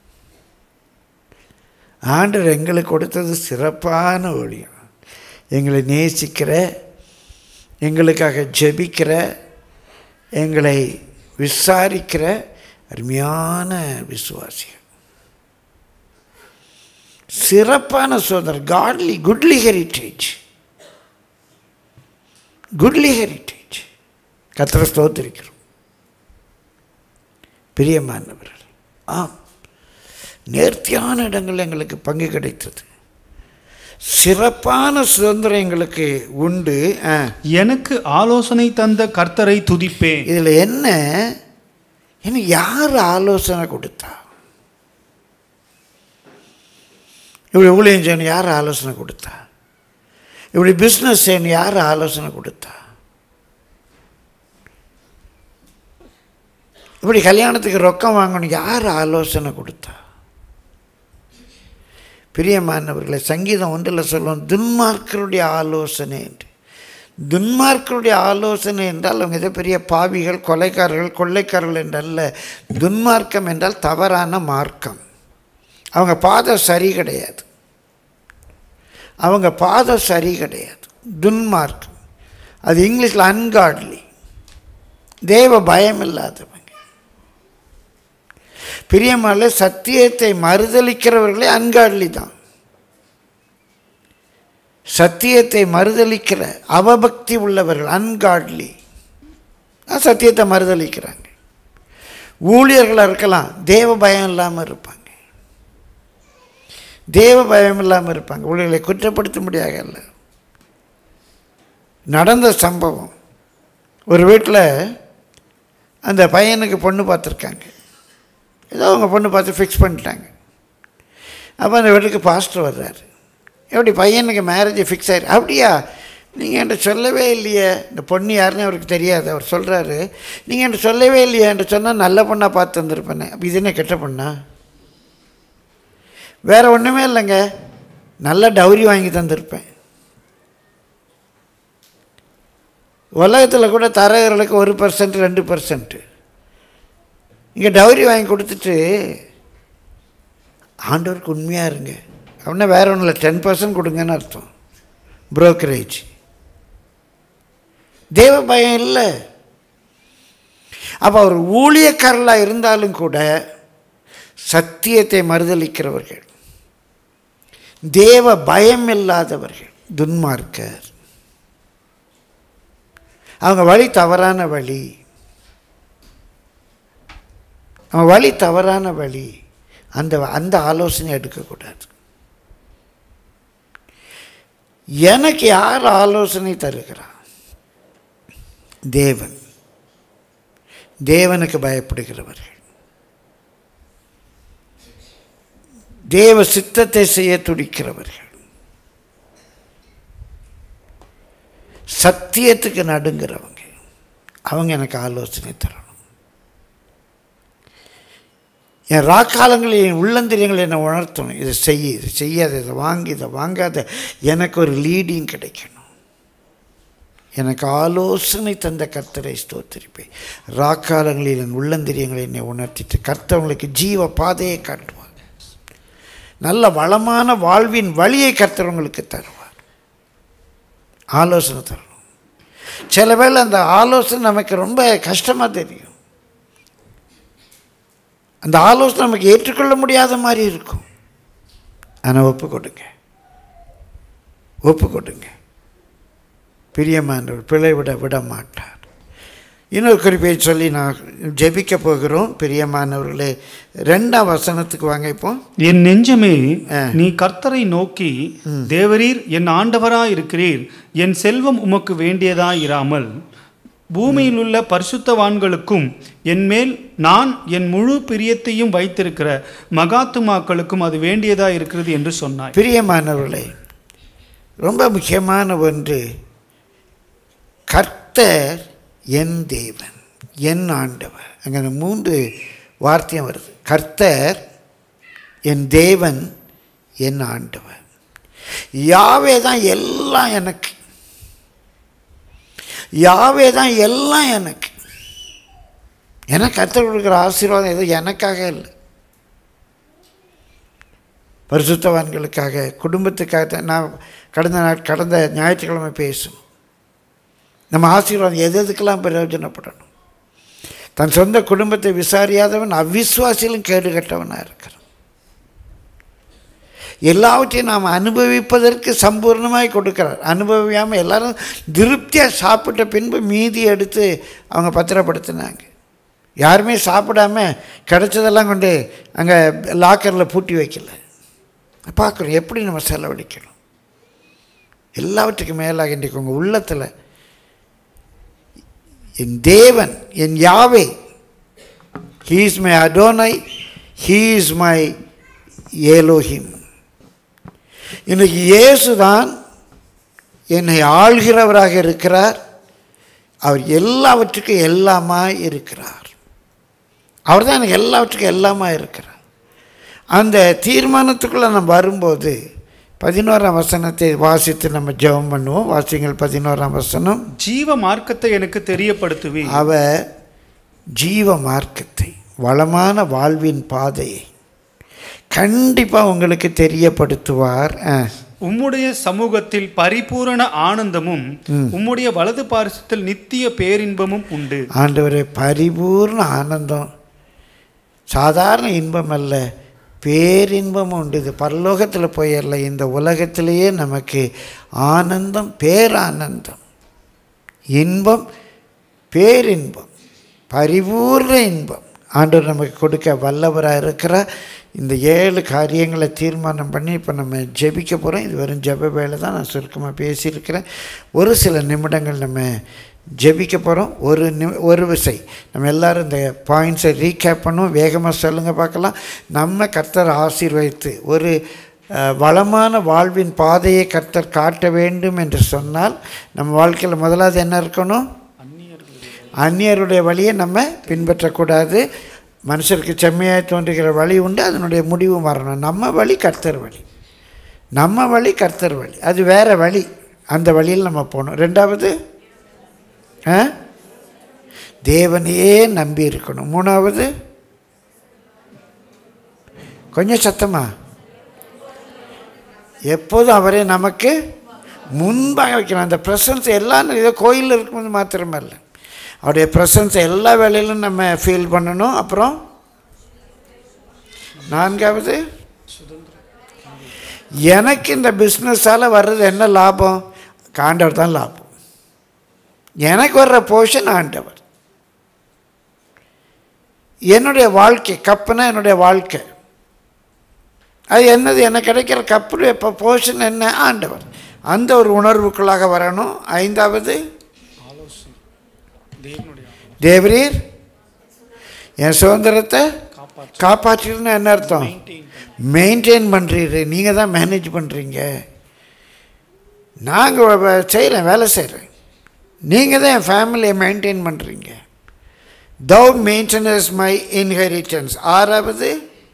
S2: ஆண்டவர் எங்களுக்கு கொடுத்தது சிறப்பான ஊழியம் எங்களை நேசிக்கிற எங்களுக்காக ஜெபிக்கிற எங்களை விசாரிக்கிற அருமையான விசுவாசிகள் சிறப்பான சுதந்திரம் godly goodly heritage goodly heritage கத்திர ஸ்தோத்திரிக்கிறோம் பிரியமானவர்கள் ஆம் நேர்த்தியான இடங்கள் எங்களுக்கு பங்கு கிடைத்தது சிறப்பான சுதந்திரம் எங்களுக்கு உண்டு ஆ.
S3: எனக்கு ஆலோசனை தந்த கர்த்தரை துதிப்பேன்
S2: இதில் என்ன எனக்கு யார் ஆலோசனை கொடுத்தா இப்படி ஊழியம் செய்யணும் யார் ஆலோசனை கொடுத்தா இப்படி பிஸ்னஸ் செய்யணும் யார் ஆலோசனை கொடுத்தா இப்படி கல்யாணத்துக்கு ரொக்கம் வாங்கணும் யார் ஆலோசனை கொடுத்தா பிரியமானவர்களை சங்கீதம் ஒன்றில் சொல்லுவோம் துன்மார்க்கருடைய ஆலோசனை என்று துன்மார்க்கருடைய ஆலோசனை என்றால் அவங்க ஏதோ பெரிய பாவிகள் கொலைக்காரர்கள் கொள்ளைக்காரர்கள் என்றல்ல துன்மார்க்கம் என்றால் தவறான மார்க்கம் அவங்க பாதம் சரி கிடையாது அவங்க பாதம் சரி கிடையாது துன்மார்க்கம் அது இங்கிலீஷில் அன்காட்லி தேவ பயம் இல்லாதவங்க பிரியமால சத்தியத்தை மறுதலிக்கிறவர்களே அன்காட்லி தான் சத்தியத்தை மறுதலிக்கிற அவபக்தி உள்ளவர்கள் அன்காட்லி சத்தியத்தை மறுதலிக்கிறாங்க ஊழியர்களாக இருக்கலாம் தேவ பயம் இல்லாமல் இருப்பாங்க தேவ பயம் இல்லாமல் இருப்பாங்க ஊழியர்களை குற்றப்படுத்த முடியாது அல்ல நடந்த சம்பவம் ஒரு வீட்டில் அந்த பையனுக்கு பொண்ணு பார்த்துருக்காங்க ஏதோ அவங்க பொண்ணு பார்த்து ஃபிக்ஸ் பண்ணிட்டாங்க அப்போ அந்த வீட்டுக்கு பாஸ்டர் வர்றாரு எப்படி பையனுக்கு மேரேஜ் ஃபிக்ஸ் ஆயிரு அப்படியா நீங்கள் என்கிட்ட சொல்லவே இல்லையே இந்த பொண்ணு யாருன்னு அவருக்கு தெரியாது அவர் சொல்கிறாரு நீங்கள் என்கிட்ட சொல்லவே இல்லையே என்கிட்ட சொன்னால் நல்ல பொண்ணாக பார்த்து வந்திருப்பேனே அப்போ இது என்ன கெட்ட பொண்ணா வேறு ஒன்றுமே இல்லைங்க நல்ல டவுரி வாங்கி தந்திருப்பேன் உலகத்தில் கூட தரகர்களுக்கு ஒரு பர்சன்ட் ரெண்டு பர்சன்ட்டு இங்கே டவுரி வாங்கி கொடுத்துட்டு ஆண்டவருக்கு உண்மையாக இருங்க அப்படின்னா வேற ஒன்றும் இல்லை டென் பர்சன்ட் கொடுங்கன்னு அர்த்தம் புரோக்கரேஜ் தேவ பயம் இல்லை அப்போ அவர் ஊழியக்காரலாக இருந்தாலும் கூட சத்தியத்தை மறுதலிக்கிறவர்கள் தேவ பயம் இல்லாதவர்கள் துன்மார்க்கர் அவங்க வழி தவறான வழி அவங்க வழி தவறான வழி அந்த அந்த ஆலோசனை எடுக்கக்கூடாது எனக்கு யார் ஆலோசனை தருகிறார் தேவன் தேவனுக்கு பயப்படுகிறவர்கள் தேவ சித்தத்தை செய்ய துடிக்கிறவர்கள் சத்தியத்துக்கு நடுங்கிறவங்க அவங்க எனக்கு ஆலோசனை தரணும் என் ராக்காலங்களில் என் உள்ளந்திரியங்கள் என்னை உணர்த்தணும் இதை செய்ய இதை செய்யாத இதை வாங்கி இதை வாங்காத எனக்கு ஒரு லீடிங் கிடைக்கணும் எனக்கு ஆலோசனை தந்த கர்த்தரை ஸ்தோத்திரிப்பேன் ராக்காலங்களில் என் உள்ளந்திரியங்களை என்னை உணர்த்திட்டு கர்த்தவங்களுக்கு ஜீவ பாதையை காட்டுவார் நல்ல வளமான வாழ்வின் வழியை கர்த்தவங்களுக்கு தருவார் ஆலோசனை தரணும் சில வேளை அந்த ஆலோசனை நமக்கு ரொம்ப கஷ்டமாக தெரியும் அந்த ஆலோசனை நமக்கு ஏற்றுக்கொள்ள முடியாத மாதிரி இருக்கும் ஆனால் ஒப்பு கொடுங்க ஒப்பு கொடுங்க பிரியமானவர் பிழை விட விட மாட்டார் இன்னொரு குறிப்பை சொல்லி நான் ஜெபிக்க போகிறோம் பிரியமானவர்களே ரெண்டாம் வசனத்துக்கு வாங்க இப்போ
S3: என் நெஞ்சமே
S2: ஆ.
S3: நீ கர்த்தரை நோக்கி தேவரீர் என் ஆண்டவராய் இருக்கிறீர் என் செல்வம் உமக்கு வேண்டியதாய் இராமல் பூமியில் உள்ள பரிசுத்தவான்களுக்கும் என் மேல் நான் என் முழு பிரியத்தையும் வைத்திருக்கிற மகாத்துமாக்களுக்கும் அது வேண்டியதாய் இருக்கிறது என்று சொன்னாய்
S2: பிரியமானவர்களே ரொம்ப முக்கியமான ஒன்று கர்த்தர் என் தேவன் என் ஆண்டவர் அங்கே அந்த மூன்று வார்த்தையும் வருது கர்த்தர் என் தேவன் என் ஆண்டவர் யாவே தான் எல்லாம் எனக்கு யாவே தான் எல்லாம் எனக்கு எனக்கு கர்த்தர் கொடுக்குற ஆசீர்வாதம் எதுவும் எனக்காக இல்லை பரிசுத்தவான்களுக்காக குடும்பத்துக்காக தான் நான் கடந்த நாட் கடந்த ஞாயிற்றுக்கிழமை பேசும் நம்ம ஆசீர்வாதம் எது எதுக்கெல்லாம் பிரயோஜனப்படணும் தன் சொந்த குடும்பத்தை விசாரியாதவன் அவிசுவாசியிலும் கேடு கட்டவனாக இருக்கிறான் எல்லாவற்றையும் நாம் அனுபவிப்பதற்கு சம்பூர்ணமாய் கொடுக்கிறார் அனுபவியாமல் எல்லாரும் திருப்தியாக சாப்பிட்ட பின்பு மீதி எடுத்து அவங்க பத்திரப்படுத்தினாங்க யாருமே சாப்பிடாம கிடைச்சதெல்லாம் கொண்டு அங்கே லாக்கரில் பூட்டி வைக்கல பார்க்குறோம் எப்படி நம்ம செலவழிக்கணும் எல்லாவற்றுக்கும் மேலாக இன்றைக்கு உங்கள் உள்ளத்தில் என் தேவன் என் Yahweh he is my Adonai he is my Elohim இன்னைக்கு இயேசு தான் என்னை ஆள்கிறவராக இருக்கிறார் அவர் எல்லாவற்றுக்கும் எல்லாமா இருக்கிறார் அவர் தான் எனக்கு எல்லாவற்றுக்கும் எல்லாமா இருக்கிறார் அந்த தீர்மானத்துக்குள்ளே நம்ம வரும்போது பதினோராம் வசனத்தை வாசித்து நம்ம ஜெபம் பண்ணுவோம் வாசிங்கள் பதினோராம் வசனம்
S3: ஜீவ மார்க்கத்தை எனக்கு தெரியப்படுத்துவி
S2: அவர் ஜீவ மார்க்கத்தை வளமான வாழ்வின் பாதையை கண்டிப்பாக உங்களுக்கு தெரியப்படுத்துவார் ஆ.
S3: உம்முடைய சமூகத்தில் பரிபூரண ஆனந்தமும் உம்முடைய வலது பாரிசத்தில் நித்திய பேரின்பமும் உண்டு
S2: ஆண்டவரே பரிபூர்ண ஆனந்தம் சாதாரண இன்பம் அல்ல பேரின்பம் உண்டு இது பரலோகத்தில் போயிடல இந்த உலகத்திலேயே நமக்கு ஆனந்தம் பேரானந்தம் இன்பம் பேரின்பம் பரிபூர்ண இன்பம் ஆண்டவர் நமக்கு கொடுக்க வல்லவராக இருக்கிறார் இந்த ஏழு காரியங்களை தீர்மானம் பண்ணி இப்போ நம்ம ஜெபிக்க போகிறோம் இது வெறும் ஜெப வேலை தான் நான் சுருக்கமாக பேசியிருக்கிறேன் ஒரு சில நிமிடங்கள் நம்ம ஜெபிக்க போகிறோம் ஒரு நிமி ஒரு விசை நம்ம எல்லாரும் இந்த பாயிண்ட்ஸை ரீகேப் பண்ணுவோம் வேகமாக சொல்லுங்கள் பார்க்கலாம் நம்ம கர்த்தர் ஆசீர்வதித்து ஒரு அஹ், வளமான வாழ்வின் பாதையை கர்த்தர் காட்ட வேண்டும் என்று சொன்னால் நம்ம வாழ்க்கையில் முதலாவது என்ன இருக்கணும் அந்நியருடைய வழியை நம்ம பின்பற்றக்கூடாது மனுஷருக்கு செம்மையாக தோன்றுகிற வழி உண்டு அதனுடைய முடிவு வரணும் நம்ம வழி கர்த்தர் வழி நம்ம வழி கர்த்தர் வழி அது வேற வழி அந்த வழியில் நம்ம போகணும் ரெண்டாவது ஆ தேவனையே நம்பி இருக்கணும் மூணாவது கொஞ்சம் சத்தமா எப்போதும் அவரே நமக்கு முன்பாக வைக்கணும் அந்த ப்ரெசன்ஸ் எல்லாம் ஏதோ கோயிலில் இருக்கும்போது மாத்திரமல்ல அவருடைய ப்ரெசன்ஸை எல்லா வேலையிலும் நம்ம ஃபீல் பண்ணணும் அப்புறம் நான்காவது எனக்கு இந்த பிஸ்னஸால் வர்றது என்ன லாபம் ஆண்டவர் தான் லாபம் எனக்கு வர்ற போர்ஷன் ஆண்டவர் என்னுடைய வாழ்க்கை கப்புனா என்னுடைய வாழ்க்கை அது என்னது எனக்கு கிடைக்கிற கப்புடைய இப்போ போர்ஷன் என்ன ஆண்டவர் அந்த ஒரு உணர்வுக்குள்ளாக வரணும் ஐந்தாவது தேவரீர் என் சுதந்திரத்தை காப்பாற்றிருந்தா என்ன அர்த்தம் மெயின்டைன் பண்ணுறீரு நீங்கள் தான் மேனேஜ் பண்ணுறீங்க நாங்கள் செய்கிறேன் வேலை செய்கிறேன் நீங்கள் தான் என் ஃபேமிலியை மெயின்டைன் பண்ணுறீங்க தவ் மெயின்டெனன்ஸ் மை இன்ஹெரிட்டன்ஸ் ஆறாவது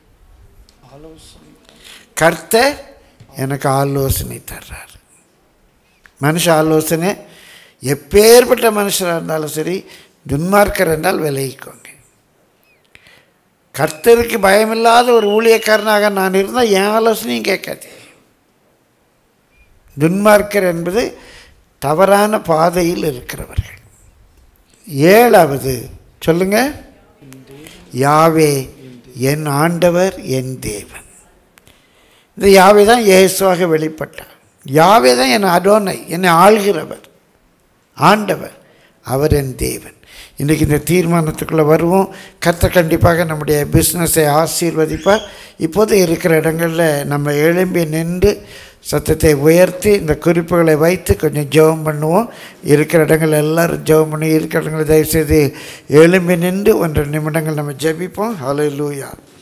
S2: கர்த்தர் எனக்கு ஆலோசனை தர்றார் மனுஷ ஆலோசனை எப்பேற்பட்ட மனுஷராக இருந்தாலும் சரி துன்மார்க்கர் என்றால் விலகிக்கோங்க கர்த்தருக்கு பயமில்லாத ஒரு ஊழியக்காரனாக நான் இருந்தால் என் ஆலோசனையும் கேட்காது துன்மார்க்கர் என்பது தவறான பாதையில் இருக்கிறவர்கள் ஏழாவது சொல்லுங்க யாவே என் ஆண்டவர் என் தேவன் இந்த யாவே தான் இயேசுவாக வெளிப்பட்டார் யாவே தான் என் அடோனை என்னை ஆள்கிறவர் ஆண்டவர் அவர் என் தேவன் இன்றைக்கி இந்த தீர்மானத்துக்குள்ளே வருவோம் கர்த்தர் கண்டிப்பாக நம்முடைய பிஸ்னஸை ஆசீர்வதிப்பார் இப்போது இருக்கிற இடங்களில் நம்ம எழும்பி நின்று சத்தத்தை உயர்த்தி இந்த குறிப்புகளை வைத்து கொஞ்சம் ஜெபம் பண்ணுவோம் இருக்கிற இடங்கள் எல்லாரும் ஜெபம் பண்ணி இருக்கிற இடங்களை தயவுசெய்து எழும்பி நின்று ஒன்றரை நிமிடங்கள் நம்ம ஜெபிப்போம் ஹalleluya